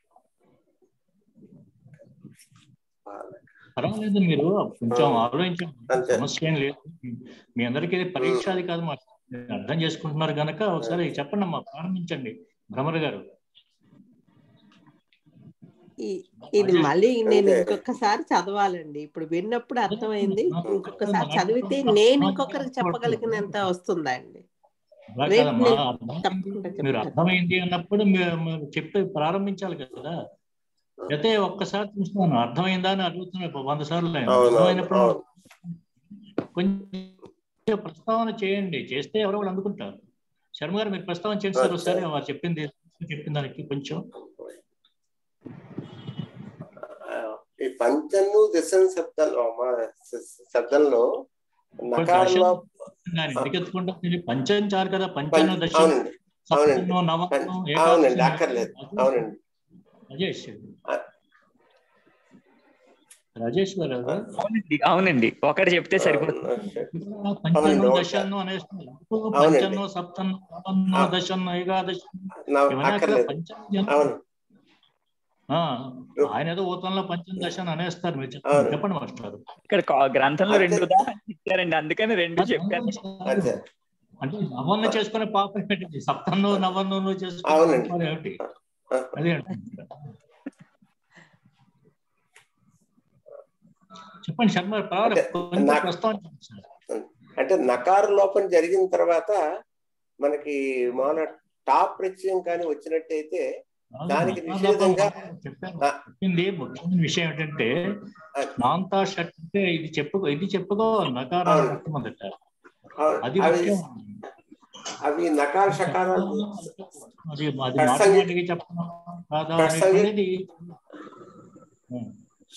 పర్వాలేదు మీరు కొంచెం ఆలోచించండి అంతే. సమస్య ఏం లేదు మీ అందరికీ ఇది పరీక్ష అది కాదు మాకు మీరు అర్థం చేసుకుంటున్నారు కనుక ఒకసారి చెప్పండి అమ్మా ప్రారంభించండి భ్రమర్ గారు ఈ- ఇది మళ్ళీ నేను ఇంకొకసారి చదవాలండి ఇప్పుడు విన్నప్పుడు అర్థమైంది ఇంకొకసారి చదివితే నేను ఇంకొకరికి చెప్పగలిగినంత వస్తుందా అండి అలా రేపు కాదమ్మా, నేను అర్థమైంది. తప్పకుండా మీరు చెప్తాను. అర్థమైంది అన్నప్పుడు మీరు మీరు చెప్పి ప్రారంభించాలి కదా అయితే ఒక్కసారి చూస్తున్నాను అర్థమైందా అని అడుగుతున్నాను వంద సార్లు ఆయన. అవును, అర్థమైనప్పుడు అవును. కొంచెం ప్రస్తావన చేయండి చేస్తే ఎవరో ఒకరు అందుకుంటారు శర్మ గారు మీరు ప్రస్తావన చేయండి సార్ ఒకసారి వారు చెప్పింది చెప్పిన దానికి కొంచెం ఆ, ఈ పంచను దిశను శబ్దంలో మా శబ్దంలో నకారంలో ఆయన ఎందుకు ఎత్తుకుంటాం ఇది పంచంచారు కదా పంచను దశ అవునండి అవునండి. సప్తమో నవమో అవునండి ఏకాదశి అక్కర్లేదు అవునండి రాజేష్ ఆ. రాజేష్ గారు అవునండి అవునండి ఒకటి చెప్తే సరిపోతుంది పంచన్నో అవునండి, దశన్నో అనేస్తున్నారు అవునండి. పంచన్నో సప్తన్నో నవన్నో ఆ. దశన్నో ఏకాదశి నా- ఇవన్నీ అక్కడ అక్కర్లేదు పంచం అవును ఆ, ఆయన ఏదో ఊతంలో పంచం దశ అని అనేస్తారు మీరు చెప్పండి అవును. చెప్పండి మాస్టర్ ఇక్కడ కా- గ్రంథంలో రెండు అంతే. ఉదాహరణలు ఇచ్చారండి అందుకని రెండు చెప్పాను అంతే అంటే నవన్న చేసుకునే పాపం ఏంటి సప్తన్నో నవన్నో చేసుకునే అవునండి. పాపం ఏమిటి అదే అంటున్నా. చెప్పండి శర్మ పర్వాలేదు అంటే కొంచెం నాకు- ప్రస్తావన చేయండి సార్. అంటే నకార లోపం జరిగిన తర్వాత మనకి మన టాప్ ప్రత్యయం కానీ వచ్చినట్టయితే దానికి నిషేధంగా చెప్పాను ఆ. చెప్పింది ముఖ్యమైన విషయం ఏంటంటే ఆ. నాంతా షట్ అంటే ఇది చెప్పుకో ఇది చెప్పుకోవాలి నకారాలు అవును. మొట్టమొదట ఆ, అది అవి ముఖ్యం అవి నకార షకారాలు అది అది మాట ఖచ్చితంగా- మాటికి చెప్పడం కాదా ఖచ్చితంగా- అనేది ఉం.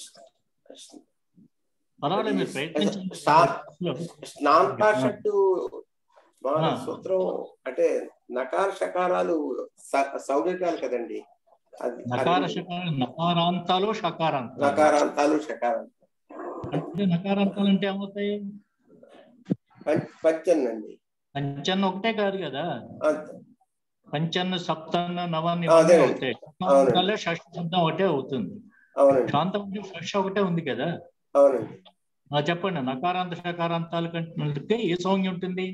పర్వాలేదు మీరు ప్రయత్నించండి స్టా- స్నాంతా షట్టు మన ఆ. సూత్రం అంటే నకార షకారాలు స- సౌగకాలు కదండి అది నకార అది శకార నకారాంతాలు షకారాంతాలు నకారాంతాలు షకారాలు అంటే నకారాంతాలు అంటే ఏమవుతాయి పం- పంచన్నండి పంచన్న ఒకటే కాదు కదా అంతే పంచన్న సప్తన్న నవన్న ఆ, అదే. ఇవన్నీ అవుతాయి షష్టాంతాలే షష్ఠ శబ్దం ఒకటే అవుతుంది అవునండి శాంతం అంటే షష్ ఒకటే ఉంది కదా అవునండి ఆ, చెప్పండి నకారాంత షకారాంతాల కంటే ఏ సౌమ్యం ఉంటుంది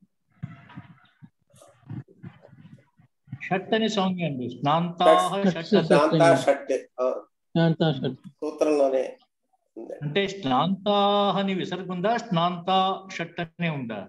షట్ అని సౌమ్యం అండి స్నాంతా షట్ స్నాంతా షట్ ఆ, శాంతా షట్ సూత్రంలోనే ఉందండి. అంటే స్నాంతా అని విసర్గ ఉందా స్నాంతా షట్ అనే ఉందా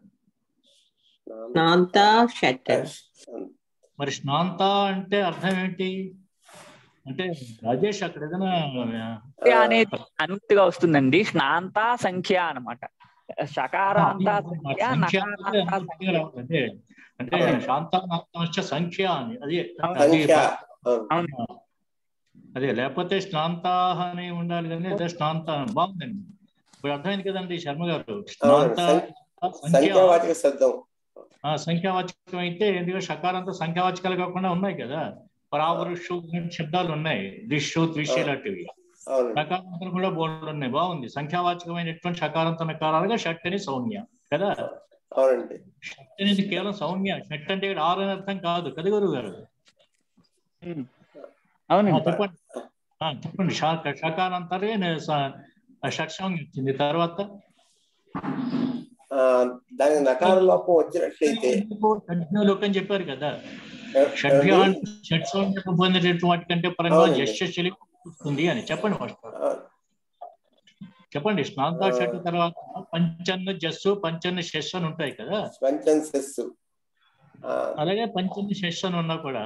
నాంతా షట్ మరి స్నాంత అంటే అర్థం ఏంటి అంటే రాజేష్ అక్కడ ఏదైనా సంఖ్య అనేది అనుక్తిగా వస్తుందండి స్నాంత సంఖ్య అన్నమాట షకారాంత సంఖ్య సంఖ్య నకారాంత సంఖ్య అదే అంటే శాంతానాంత సంఖ్య అని అదే అది సంఖ్య అవును. అవును అదే లేకపోతే స్నాంత అని ఉండాలి కానీ అదే స్నాంత అని. బాగుందండి ఇప్పుడు అర్థమైంది కదండి శర్మ గారు స్నాంత సంఖ్య సంఖ్యావాచక శబ్దం ఆ, సంఖ్యావాచకం అయితే ఎందుకంటే షకారంతో సంఖ్యావాచకాలు కాకుండా ఉన్నాయి కదా పరావరుషు శబ్దాలు ఉన్నాయి దిషు త్రిషు ఇలాంటివి అవును షకారంతం కూడా బోర్డు ఉన్నాయి బాగుంది సంఖ్యావాచకమైనటువంటి షకారంత నకారాలుగా షట్ అని సౌమ్య కదా అవునండి షట్ అనేది కేవలం సౌమ్య షట్ అంటే ఇక్కడ ఆరు అని అర్థం కాదు కదా గురువు గారు ఉమ్. ఆ, అవునండి చెప్పండి ఆ, చెప్పండి షా- షకారంతరే నే- స- ఆ షట్ సౌమ్య వచ్చింది తర్వాత ఆ, దానికి నకార లోపం వచ్చినట్లయితే షడ్భ్యోలోకం అని చెప్పారు కదా షడ్భ్య అంటే షట్ సౌమ్య పొందినటువంటి వాటికంటే పరంగా అవునండి. యశస్సులి వస్తుంది అని చెప్పండి మాస్టర్ ఆ, చెప్పండి స్నాంత షట్ తర్వాత పంచన్న జస్సు పంచన్న షెస్ అని ఉంటాయి కదా పంచన్ సెస్ ఆ, అలాగే పంచన్న షెస్ అని ఉన్నా కూడా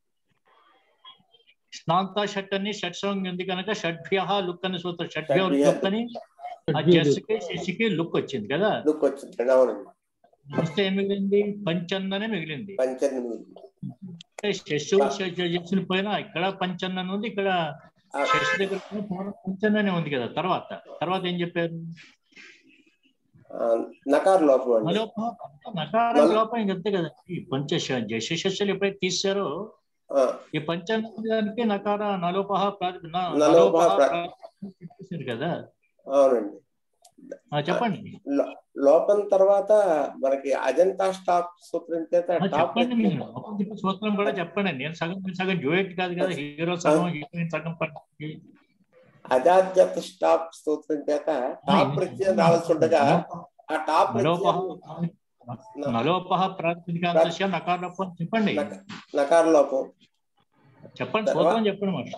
స్నాంత షట్ అని షట్ సాంగ్ ఉంది కనుక షడ్భ్య లుక్ అని సూత్రం షడ్భ్య షడ్భ్య. లుక్ అని ఆ జస్సుకి శశికి లుక్ వచ్చింది కదా లుక్ వచ్చింది అవునండి వస్తే ఏం మిగిలింది పంచన్ననే మిగిలింది పంచన్ అంటే షెస్సు జస్సుని పోయినా ఇక్కడ పంచన్న ఉంది ఇక్కడ ఆ, షెస్ దగ్గర కూడా పూర్వం పంచన్ననే ఉంది కదా తర్వాత తర్వాత ఏం చెప్పారు ఆ, నకార లోపం అండి నలోప నకారం లోపం ఇంకంతే కదా ఈ పంచ జశస్సులు ఎప్పుడైతే తీశారో ఆ, ఈ పంచానికి నకార నలోపహ ప్రాతి న- నలోపహ నలోపహ ప్రా- ప్రాతి చెప్పేశారు కదా అవునండి ఆ, చెప్పండి లో- లోపం తర్వాత మనకి అజంతా స్టాప్ సూత్రం చేత ఆ, టాప్ చెప్పండి మీరు అప్పుడు చెప్పిన సూత్రం కూడా చెప్పండి నేను సగం మీరు సగం డ్యూయట్ కాదు కదా హీరో సగం హీరోయిన్ సగం పట్టి అజాత్యత స్టాప్ సూత్రం చేత టాప్ ప్రత్యయం రావాల్సి ఉండగా ఆ టాప్ నలోపహ ప్రత్యయం నలోపహ ప్రాతిపదికాంతస్య నకార లోపం చెప్పండి నక- నకార లోపం చెప్పండి సూత్రం చెప్పండి మాట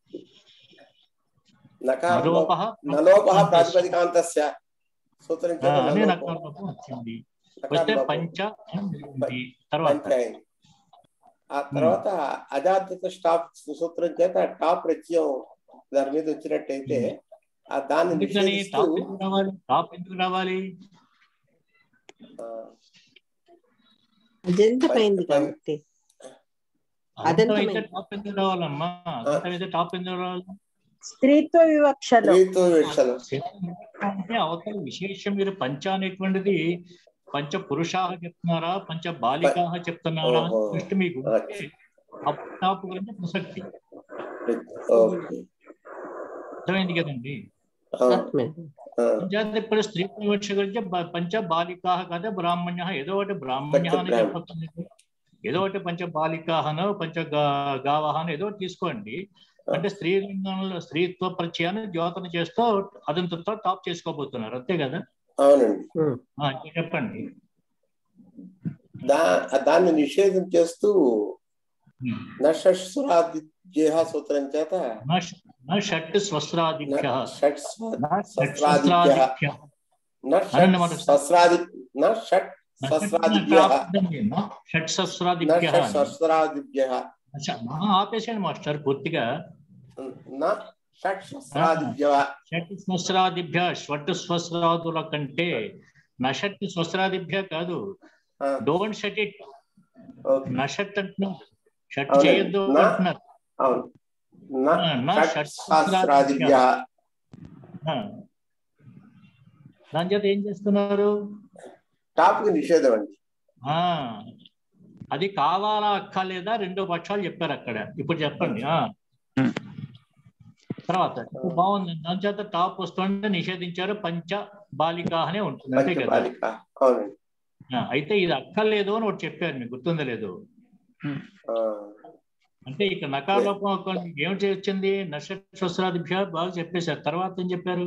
నకార లోపం నలోపహ నలోపహ ప్రాతిపదికాంతస్య సూత్రం ఆ, చేత అనే నలోపం. నకార లోపం వచ్చింది నకార వస్తే లోపం. పంచ అని మిగిలింది. తర్వాత పంచాయని ఆ తర్వాత అజాత్యత స్టాప్ సూత్రం చేత టాప్ ప్రత్యయం దాని మీద వచ్చినట్టయితే ఆ దాన్ని ఎందుకని నిషేధిస్తూ టాప్ ఎందుకు రావాలి టాప్ ఎందుకు రావాలి ఆ, అజంతమైంది పం- కాబట్టి అదంతం అదంతమైంది. అయితే టాప్ ఎందుకు రావాలమ్మా అదంతం అయితే టాప్ ఎందుకు రావాలి స్త్రీత్వ వివక్షలో స్త్రీత్వ విషయాలు అంటే అవతల విశేషం మీరు పంచ అనేటువంటిది పంచ పురుషాహ చెప్తున్నారా పంచ బాలికాహ చెప్తున్నారా ఓహో. దృష్టి మీకు ఉంటే అప్పుడు టాప్ గురించి ప్రసక్తి ఓకే అర్థమైంది కదండి ఆ, ఆత్మేది. ఆ, పంచాయతీ ఇప్పుడు స్త్రీ వివక్ష గురించి బ- పంచ బాలికాహ కదా బ్రాహ్మణ్య ఏదో ఒకటి బ్రాహ్మణ్య అని పంచ చెప్పతుంది ఏదో ఒకటి పంచ బాలికాహనో పంచ గా- గావహనో ఏదో ఒకటి తీసుకోండి అంటే స్త్రీలింగంలో స్త్రీత్వ పరిచయాన్ని జ్యోతన చేస్తూ అదంతతో టాప్ చేసుకోబోతున్నారు అంతే కదా అవునండి ఉమ్. ఆ, ఇంకా చెప్పండి దా దాన్ని నిషేధం చేస్తూ ఉమ్. నషస్వరాదిజేహ సూత్రం చేత నా ష- నా షట్ స్వస్రాదిభ్య షట్ నా షట్ స్వస్రాదిభ్య స్వస్రాదిభ్య నషట్ అన్నమాట. స్వస్రాది నషట్ నా షట్ స్వస్రాదిభ్య నా షట్ స్వస్రాదిభ్య నషట్ స్వస్రాదిభ్య అచ్చా, నా ఆపేసాను మాస్టర్ పూర్తిగా న షట్ స్వస్రాదిభ్య షట్ స్వస్రాదిభ్య షట్ స్వస్రాదుల కంటే నషట్ స్వస్రాదిభ్య కాదు ఆ, డోంట్ షట్ ఇట్ ఓకే నషట్ అంటున్నారు షట్ అవునండి. చేయొద్దు నా- అంటున్నారు అవును ఆ, న నా షట్ షట్ సహస్రాదిభ్య ఆ. దాని చేత ఏం చేస్తున్నారు టాప్ కి నిషేధం అండి ఆ అది కావాలా అక్కర్లేదా రెండో పక్షాలు చెప్పారు అక్కడ ఇప్పుడు చెప్పండి ఆ ఉమ్. తర్వాత ఇప్పుడు బాగుంది దాని చేత టాప్ వస్తుంటే నిషేధించారు పంచ బాలిక అనే ఉంటుంది అంతే కదా పంచబాలిక అవునండి ఆ, అయితే ఇది అక్కర్లేదు అని ఒకటి చెప్పారు మీకు గుర్తుందో లేదు ఆ, అంటే ఇక్కడ నకారలోపం ఏమిటి వచ్చింది నక్షత్రాదిభ్య బాగా చెప్పేశారు తర్వాత ఏం చెప్పారు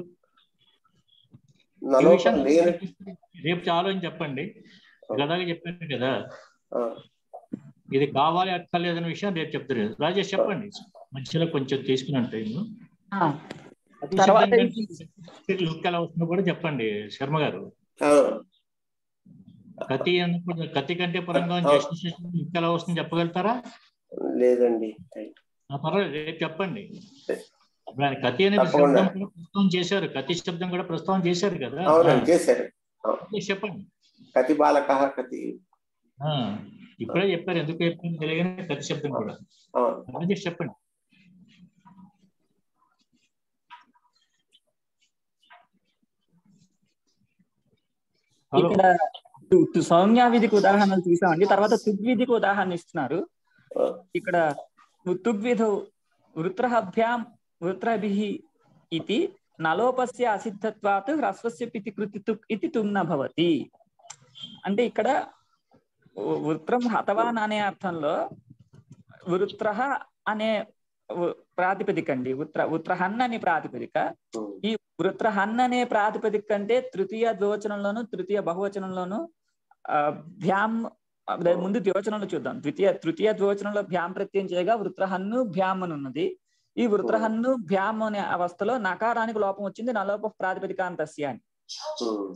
ఈ నలోపం విషయం లేనట్టు రేపు ఆలోచన చెప్పండి ఇలాగే చెప్పాను కదా ఆ, ఇది కావాలి అక్కర్లేదనే విషయం రేపు చెప్తారు రాజేష్ చెప్పండి మధ్యలో కొంచెం తీసుకున్నాను టైం ఆ, తర్వాత లుక్ ఎలా వస్తుందో కూడా చెప్పండి శర్మ గారు ఆ, కతి అన్నప్పుడు కతి కంటే పరంగా జస్టిస్ లుక్ ఎలా వస్తుందో చెప్పగలుగుతారా లేదండి ఆ, పర్వాలేదు రేపు చెప్పండి ఇప్పుడు ఆయన కతి అనే తప్పకుండా. శబ్దం కూడా ప్రస్తావన చేశారు కతి శబ్దం కూడా ప్రస్తావన చేశారు కదా అవునండి చేశారు ఆ, చెప్పండి కతి బాలక కతి ఆ, ఇప్పుడే చెప్పారు ఎందుకు చెప్పారు తెలియని కతి శబ్దం కూడా అవును అలా చేసి చెప్పండి హలో ఇక్కడ టు- టు సౌమ్య విధికి ఉదాహరణలు చూసామండి తర్వాత తుగ్విధికి ఉదాహరణ ఇస్తున్నారు ఆ, ఇక్కడ తుగ్విధౌ వృత్రహభ్యాం వృత్రభిః ఇది నలోపస్య అసిద్ధత్వాత్ హ్రస్వస్య పితి కృతి తుక్ ఇది తుమ్న భవతి అంటే ఇక్కడ వృ- వృత్రం హతవాన్ అనే అర్థంలో వృత్ర అనే వ- ప్రాతిపదిక అండి వృత్ర వృత్రహన్ అనే ప్రాతిపదిక ఉమ్, ఈ వృత్రహన్ అనే ప్రాతిపదిక కంటే తృతీయ ద్వివచనంలోను తృతీయ బహువచనంలోను ఆ, భ్యాం అదే ముందు ద్వివచనంలో చూద్దాం ద్వితీయ తృతీయ ద్వివచనంలో భ్యాం ప్రత్యయం చేయగా వృత్రహన్ను భ్యాం అని ఉన్నది ఈ వృత్రహన్ను భ్యాం అనే అవస్థలో నకారానికి లోపం వచ్చింది నలోప ప్రాతిపదికాంతస్య అని ఉమ్,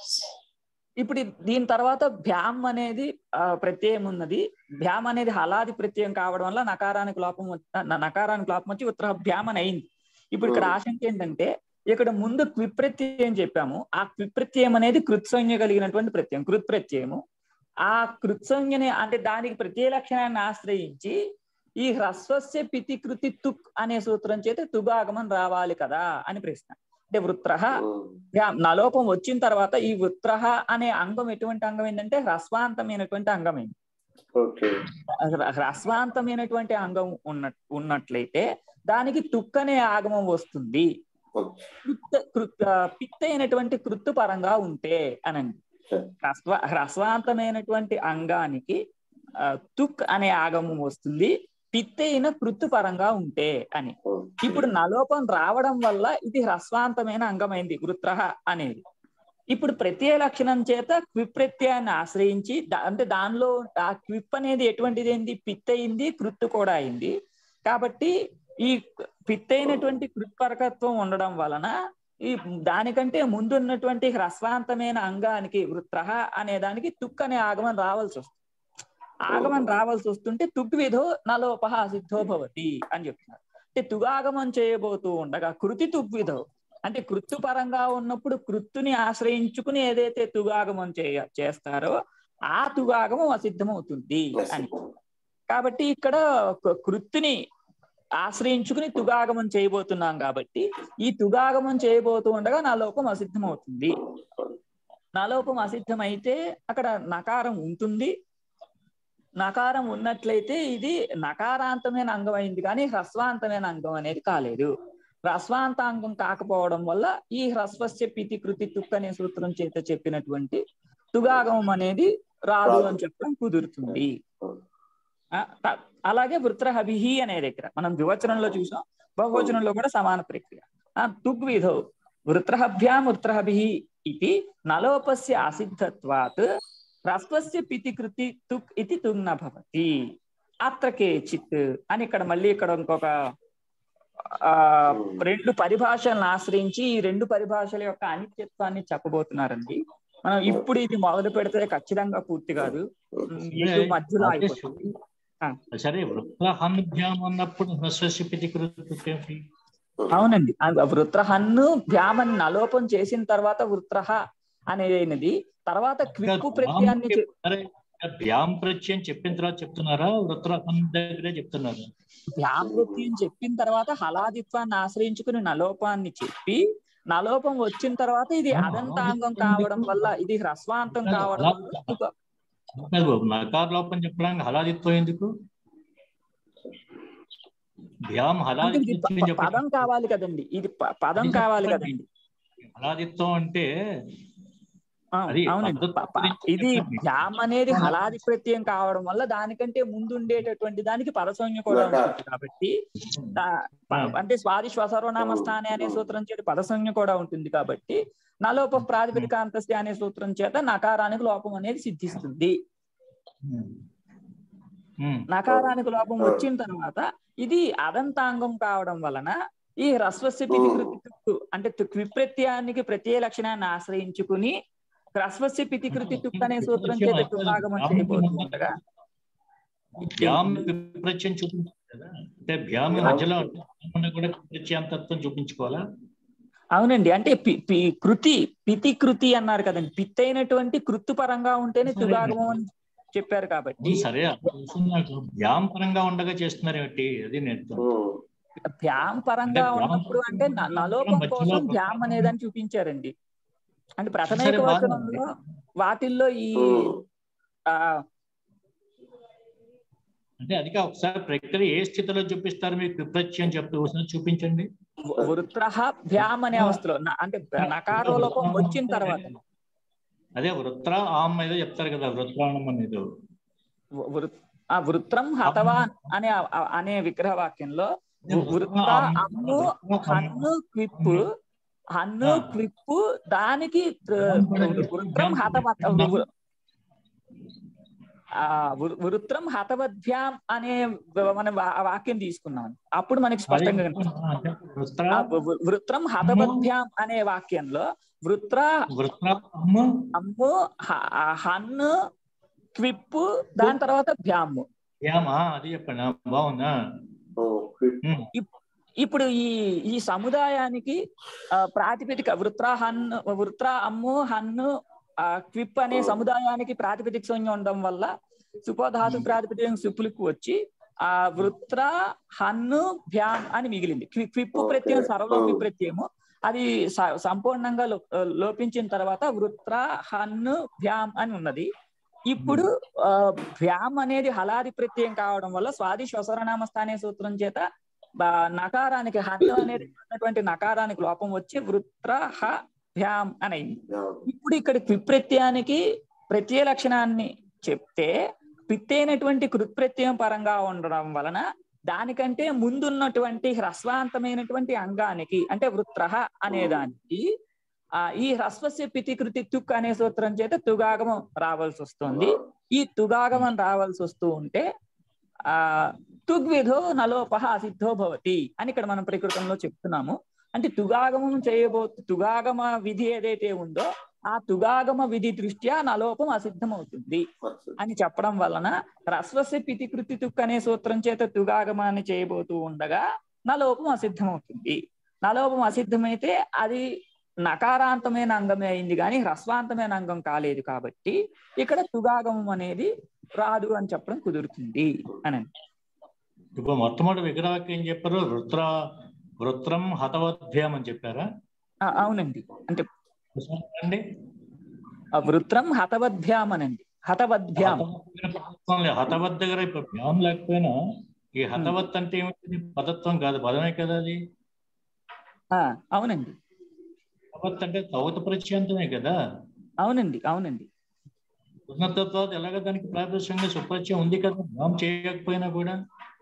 ఇప్పుడు దీని తర్వాత భ్యాం అనేది ఆ, ప్రత్యయం ఉన్నది భ్యాం అనేది హలాది ప్రత్యయం కావడం వల్ల నకారానికి లోపం వచ్చి- న- నకారానికి లోపం వచ్చి ఉత్తర భ్యాం అని అయింది ఇప్పుడు ఇక్కడ ఆశంక ఏంటంటే ఇక్కడ ముందు క్విప్రత్యయం చెప్పాము ఆ క్విప్రత్యయం అనేది కృత్సంజ్ఞ కలిగినటువంటి ప్రత్యయం కృత్ ప్రత్యయము ఆ కృత్సంజ్ఞని అంటే దానికి ప్రత్యయ లక్షణాన్ని ఆశ్రయించి ఈ హ్రస్వస్య పితి కృతి తుక్ అనే సూత్రం చేత తుగాగమం రావాలి కదా అని ప్రశ్న అంటే వృత్రహ ఉమ్, యా, నలోపం వచ్చిన తర్వాత ఈ వృత్రహ అనే అంగం ఎటువంటి అంగం ఏంటంటే హ్రస్వాంతమైనటువంటి అంగమైంది ఓకే హ్ర- హ్రస్వాంతమైనటువంటి అంగం ఉన్న ఉన్నట్లయితే దానికి తుక్ అనే ఆగమం వస్తుంది ఓకే కృత్ కృత్ ఆ, పిత్త అయినటువంటి కృత్తు పరంగా ఉంటే అనండి హ్రస్వ హ్రస్వాంతమైనటువంటి అంగానికి ఆ, తుక్ అనే ఆగమం వస్తుంది పిత్త అయిన కృత్తు పరంగా ఉంటే అని ఓకే. ఇప్పుడు నలోపం రావడం వల్ల ఇది హ్రస్వాంతమైన అంగమైంది వృత్రహ అనేది ఇప్పుడు ప్రత్యయ లక్షణం చేత క్విప్ ప్రత్యయాన్ని ఆశ్రయించి దా- అంటే దానిలో ఆ క్విప్ అనేది ఎటువంటిది ఏంది పిత్ అయింది కృత్తు కూడా అయింది కాబట్టి ఈ పిత్ అయినటువంటి కృత్పరకత్వం ఉండడం వలన ఈ దానికంటే ముందున్నటువంటి హ్రస్వాంతమైన అంగానికి వృత్రహ అనే దానికి తుక్ అనే ఆగమం రావాల్సి వస్తుంది ఆగమం రావాల్సి వస్తుంటే తుక్ విధో నలోపహ సిద్ధో భవతి అని చెప్తున్నారు అంటే తుగాగమం చేయబోతూ ఉండగా కృతి తుగ్విధో అంటే కృత్తు పరంగా ఉన్నప్పుడు కృత్తుని ఆశ్రయించుకుని ఏదైతే తుగాగమం చేయ చేస్తారో ఆ తుగాగమం అసిద్ధమవుతుంది అని కాబట్టి ఇక్కడ క- కృత్తుని ఆశ్రయించుకుని తుగాగమం చేయబోతున్నాం కాబట్టి ఈ తుగాగమం చేయబోతూ ఉండగా నా లోపం అసిద్ధమవుతుంది నా లోపం అసిద్ధమైతే అక్కడ నకారం ఉంటుంది నకారం ఉన్నట్లయితే ఇది నకారాంతమైన అంగం అయింది కానీ హ్రస్వాంతమైన అంగం అనేది కాలేదు హ్రస్వాంత అంగం కాకపోవడం వల్ల ఈ హ్రస్వస్య పితి కృతి తుక్ అనే సూత్రం చేత చెప్పినటువంటి తుగాగమం అనేది రాదు అని చెప్పడం కుదురుతుంది ఆ, త- అలాగే వృత్రహభిహి అనే దగ్గర మనం ద్వివచనంలో చూసాం బహువచనంలో కూడా సమాన ప్రక్రియ ఆ, తుగ్విధౌ వృత్రహభ్యాం వృత్రహభిహి ఇది నలోపస్య అసిద్ధత్వాత్ హ్రస్వస్య పితి కృతి తుక్ ఇది తుగ్న భవతి అత్ర కేచిత్ అని ఇక్కడ మళ్ళీ ఇక్కడ ఇంకొక ఆ రెండు పరిభాషలను ఆశ్రయించి ఈ రెండు పరిభాషల యొక్క అనిత్యత్వాన్ని చెప్పబోతున్నారండి మనం ఇప్పుడు ఇది మొదలు పెడితే ఖచ్చితంగా పూర్తి కాదు ఉమ్, ఇటు మధ్యలో అయిపోతుంది సరే వృత్రహనుభ్యాం అన్నప్పుడు హ్రస్వశిపితి కృతి అవునండి ఆ వృత్రహన్ను భ్యామని నలోపం చేసిన తర్వాత వృత్రహ అనేది తర్వాత క్విప్పు ప్రత్యయాన్ని చె- సరే భ్యాం ప్రత్యయం చెప్పిన తర్వాత చెప్తున్నారా వృత్రహన్ దగ్గరే చెప్తున్నారా భ్యాం ప్రత్యయం చెప్పిన తర్వాత హలాదిత్వాన్ని ఆశ్రయించుకుని నలోపాన్ని చెప్పి నలోపం వచ్చిన తర్వాత ఇది ఆ, అదంతాంగం కావడం వల్ల ఇది హ్రస్వాంతం కావడం వల్ల ఒక- కాదు బాబు నకార లోపం చెప్పడానికి హలాదిత్వం ఎందుకు భ్యాం అంటే హలాది ఇది ప- ప- పదం కావాలి కదండి ఇది ప- పదం ఇది కావాలి చెప్పండి. కదండి హలాదిత్వం అంటే ఆ, అది అవునండి పద్ధతి ప- ప- గురించి ఇది చెప్పండి. భ్యాం అనేది హలాది ప్రత్యయం కావడం వల్ల దానికంటే ముందు ఉండేటటువంటి దానికి పరసౌన్య కూడా ఉంటుంది కాబట్టి దా- ప- అంటే స్వాది శ్వసర్వనామ స్థానే అనే సూత్రం చేత పదసంజ్ఞ కూడా ఉంటుంది కాబట్టి నలోప ప్రాతిపదికాంతస్య అనే సూత్రం చేత నకారానికి లోపం అనేది సిద్ధిస్తుంది ఉమ్. ఉమ్. నకారానికి లోపం వచ్చిన తర్వాత ఇది అదంతాంగం కావడం వలన ఈ హ్రస్వస్య పితి కృతి తుక్కు అంటే తు- క్విప్రత్యయానికి ప్రత్యయ లక్షణాన్ని ఆశ్రయించుకుని హ్రస్వస్య పితి కృతి తుక్కు అనే సూత్రం చేత తుకాగమం చేయబోతుండగా భ్యామ్ విప్రత్యం చూపించాలి కదా అంటే భ్యామి మధ్యలో భ్యాముని కూడా విప్రత్యాంతత్వం చూపించుకోవాలా అవునండి అంటే పి- పి- కృతి పితి కృతి అన్నారు కదండి పిత్ అయినటువంటి కృతు పరంగా ఉంటేనే సరే. తుగాగమం అని చెప్పారు కాబట్టి సరే అది తెలుసు నాకు భ్యామ్ పరంగా ఉండగా చేస్తున్నారు ఏమిటి అది నేను భ్యామ్ పరంగా అంటే భ్యామ్ ఉన్నప్పుడు అంటే న- పరంగా నలోపం మధ్యలో కోసం ఒక- భ్యామ్ అనేదని చూపించారండి అంటే ప్రథమ సరే, బాగానే ఏకవచనంలో వాటిల్లో ఈ ఆ అంటే అదిగా ఒకసారి ప్రక్రియ ఏ స్థితిలో చూపిస్తారు మీకు విప్రత్యం చెప్తూ ఒకసారి చూపించండి వృత్రహ భ్యామ్ అనే అవస్థలో న- అంటే నకారోలోపం వచ్చిన తర్వాత అదే వృత్ర ఆమ్ ఏదో చెప్తారు కదా వృత్రాణం అనేది వృ- వృ- ఆ వృత్రం హతవాన్ అనే ఆ- అనే విగ్రహ వాక్యంలో వృత్ర అమ్ము హన్ను క్విప్పు హన్ను క్విప్పు దానికి త- వృత్రం హతవత్ వృ- ఆ వృ- వృత్రం హతవద్భ్యాం అనే వ- మనం వా- ఆ వాక్యం తీసుకున్నాం అప్పుడు మనకి స్పష్టంగా కనిపిస్తుంది వృత్ర ఆ వృ- వృత్రం హతవద్భ్యాం అనే వాక్యంలో వృత్ర వృత్ర అమ్ము అమ్ము హ- ఆ హన్ను క్విప్పు దాని తర్వాత భ్యాము భ్యామా అది చెప్పండి ఆ, బాగుందా ఉమ్. ఇప్పుడు ఈ ఈ సముదాయానికి ఆ, ప్రాతిపదిక వృత్ర హన్ను వృత్ర అమ్ము హన్ను ఆ, క్విప్ అనే సముదాయానికి ప్రాతిపదిక సంజ్ఞ ఉండడం వల్ల సుపధాతు ప్రాతిపదిక సుపులకు వచ్చి ఆ వృత్ర హన్ను భ్యామ్ అని మిగిలింది క్వి- క్విప్పు ప్రత్యయం సర్వలోపి ప్రత్యయము అది స- సంపూర్ణంగా లో- లోపించిన తర్వాత వృత్ర హన్ను భ్యామ్ అని ఉన్నది ఇప్పుడు ఆ, భ్యామ్ అనేది హలాది ప్రత్యయం కావడం వల్ల స్వాది శ్వసరనామ స్థానే సూత్రం చేత బ- నకారానికి హన్ను అనేది ఉన్నటువంటి నకారానికి లోపం వచ్చి వృత్ర హ భ్యామ్ అని అయింది ఇప్పుడు ఇక్కడ క్విప్రత్యయానికి ప్రత్యయ లక్షణాన్ని చెప్తే పిత్తైనటువంటి కృత్ప్రత్యయం పరంగా ఉండడం వలన దానికంటే ముందున్నటువంటి హ్రస్వాంతమైనటువంటి అంగానికి అంటే వృత్రహ అనే దానికి ఆ ఈ హ్రస్వస్య పితి కృతి తుక్ అనే సూత్రం చేత తుగాగమం రావాల్సి వస్తుంది ఈ తుగాగమం రావాల్సి వస్తూ ఉంటే ఆ తుగ్విధో నలోపహ అసిద్ధో భవతి అని ఇక్కడ మనం ప్రకృతంలో చెప్తున్నాము అంటే తుగాగమం చేయబో తుగాగమ విధి ఏదైతే ఉందో ఆ తుగాగమ విధి దృష్ట్యా నలోపం అసిద్ధం అవుతుంది అని చెప్పడం వలన హ్రస్వస్య పితి కృతి తుక్ అనే సూత్రం చేత తుగాగమాన్ని చేయబోతూ ఉండగా నలోపం అసిద్ధం అవుతుంది నలోపం అసిద్ధమైతే అది నకారాంతమైన అంగమే అయింది కానీ హ్రస్వాంతమైన అంగం కాలేదు కాబట్టి ఇక్కడ తుగాగమం అనేది రాదు అని చెప్పడం కుదురుతుంది అని ఇప్పుడు మొట్టమొదటి విగ్రహకి ఏం చెప్పారు వృత్ర వృత్రం హతవద్భ్యాం అని చెప్పారా ఆ, అవునండి అంటే ఒకసారి రండి. ఆ వృత్రం హతవద్భ్యాం అనండి హతవద్భ్యాం పదత్వం లేదు. హతవత్ దగ్గర ఇప్పుడు భ్యాం లేకపోయినా ఈ హతవత్ అంటే ఏమిటి పదత్వం కాదు పదమే కదా అది ఆ, అవునండి హతవత్ అంటే తౌత ప్రత్యంతమే కదా అవునండి అవునండి ఉన్నతత్వాత ఎలాగ దానికి ప్రాదేశంగా సుప్రత్యం ఉంది కదా భ్యాం చేయకపోయినా కూడా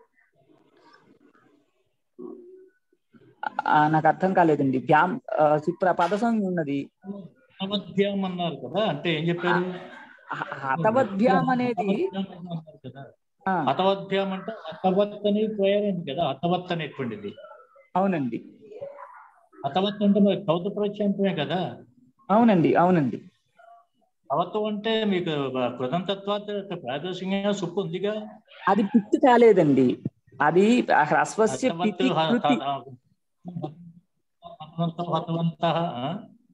ఆ, నాకు అర్థం కాలేదండి భ్యాం ఆ, సుప్ర పదసం ఉన్నది హతవద్భ్యాం అన్నారు కదా అంటే ఏం చెప్పారు హ- హతవద్భ్యాం అనేది హతవద్భ్యాం అన్నారు కదా ఆ, హతవద్భ్యాం అంటే హతవత్ అని ప్రయోగం కదా హతవత్ అనేటువంటిది అవునండి హతవత్ అంటే మరి కౌత ప్రత్యంతమే కదా అవునండి అవునండి అవత్వం అంటే మీకు కృతంతత్వాత ప్రాదేశికంగా సుప్పు ఉందిగా అది పిత్తు కాలేదండి అది ఆ హ్రస్వస్య హతవత్ పితి హ- కృతి హ- హతవంతో హతవంతః ఆ?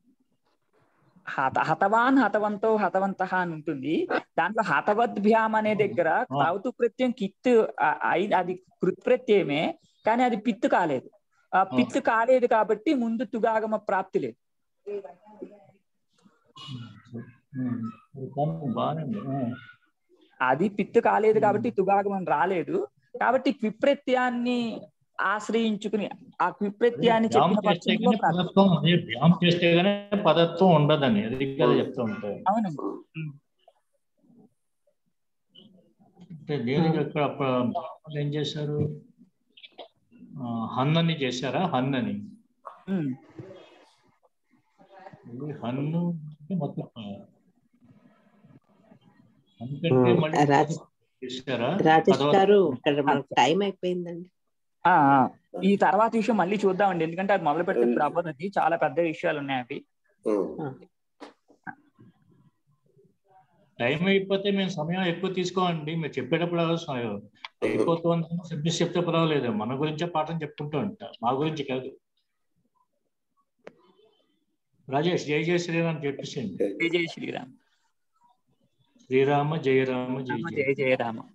హత హతవాన్ హతవంతో హతవంత అని ఉంటుంది దాంట్లో హతవద్భ్యాం అనే దగ్గర క్రౌతు ప్రత్యయం కిత్తు ఆ- అయి- అది కృత్ ప్రత్యయమే కానీ అది పిత్తు కాలేదు ఆ పిత్తు కాలేదు కాబట్టి ముందు తుగాగమ ప్రాప్తి లేదు ఉమ్. కానీ బాగానే ఉంది ఆ. అది పిత్తు కాలేదు కాబట్టి తుగాగమం రాలేదు కాబట్టి క్విప్రత్యాన్ని ఆశ్రయించుకుని ఆ క్విప్రత్యాన్ని భ్యాం చెప్పిన చేస్తే పక్షంలో గానీ ప్రాప్తి పదత్వం అదే భ్యాం చేస్తే గానీ పదత్వం ఉండదని అది కదా చెప్తూ ఉంటాయి అవునండి అంటే దేనికి అక్కడ అప్పుడు వాళ్ళు ఏం చేశారు ఆ, హన్నని చేశారా హన్నని ఉమ్. ఇది హన్ను అంటే మొత్తం ఆ, హన్ కంటే ఉమ్, మళ్ళీ రాజ్- చేశారా రాజేష్ పదవ- గారు ఇక్కడ మనకు టైం అయిపోయిందండి ఆ, ఆ. ఈ తర్వాత విషయం మళ్ళీ చూద్దామండి ఎందుకంటే అది మొదలు పెడితే ఇప్పుడు అవ్వదు అది చాలా పెద్ద విషయాలు ఉన్నాయి అవి ఉమ్. టైం అయిపోతే మేము సమయం ఎక్కువ తీసుకోండి మీరు చెప్పేటప్పుడు అవసరం అయిపోతుంది సబ్జెక్ట్ చెప్తే పర్వాలేదు మన గురించే పాఠం చెప్పుకుంటూ ఉంటా మా గురించి కాదు రాజేష్ జై జయ శ్రీరామ్ చెప్పేసింది జై జయ శ్రీరామ్ శ్రీరామ జయ రామ జయ రామ జయ జయ జయ రామ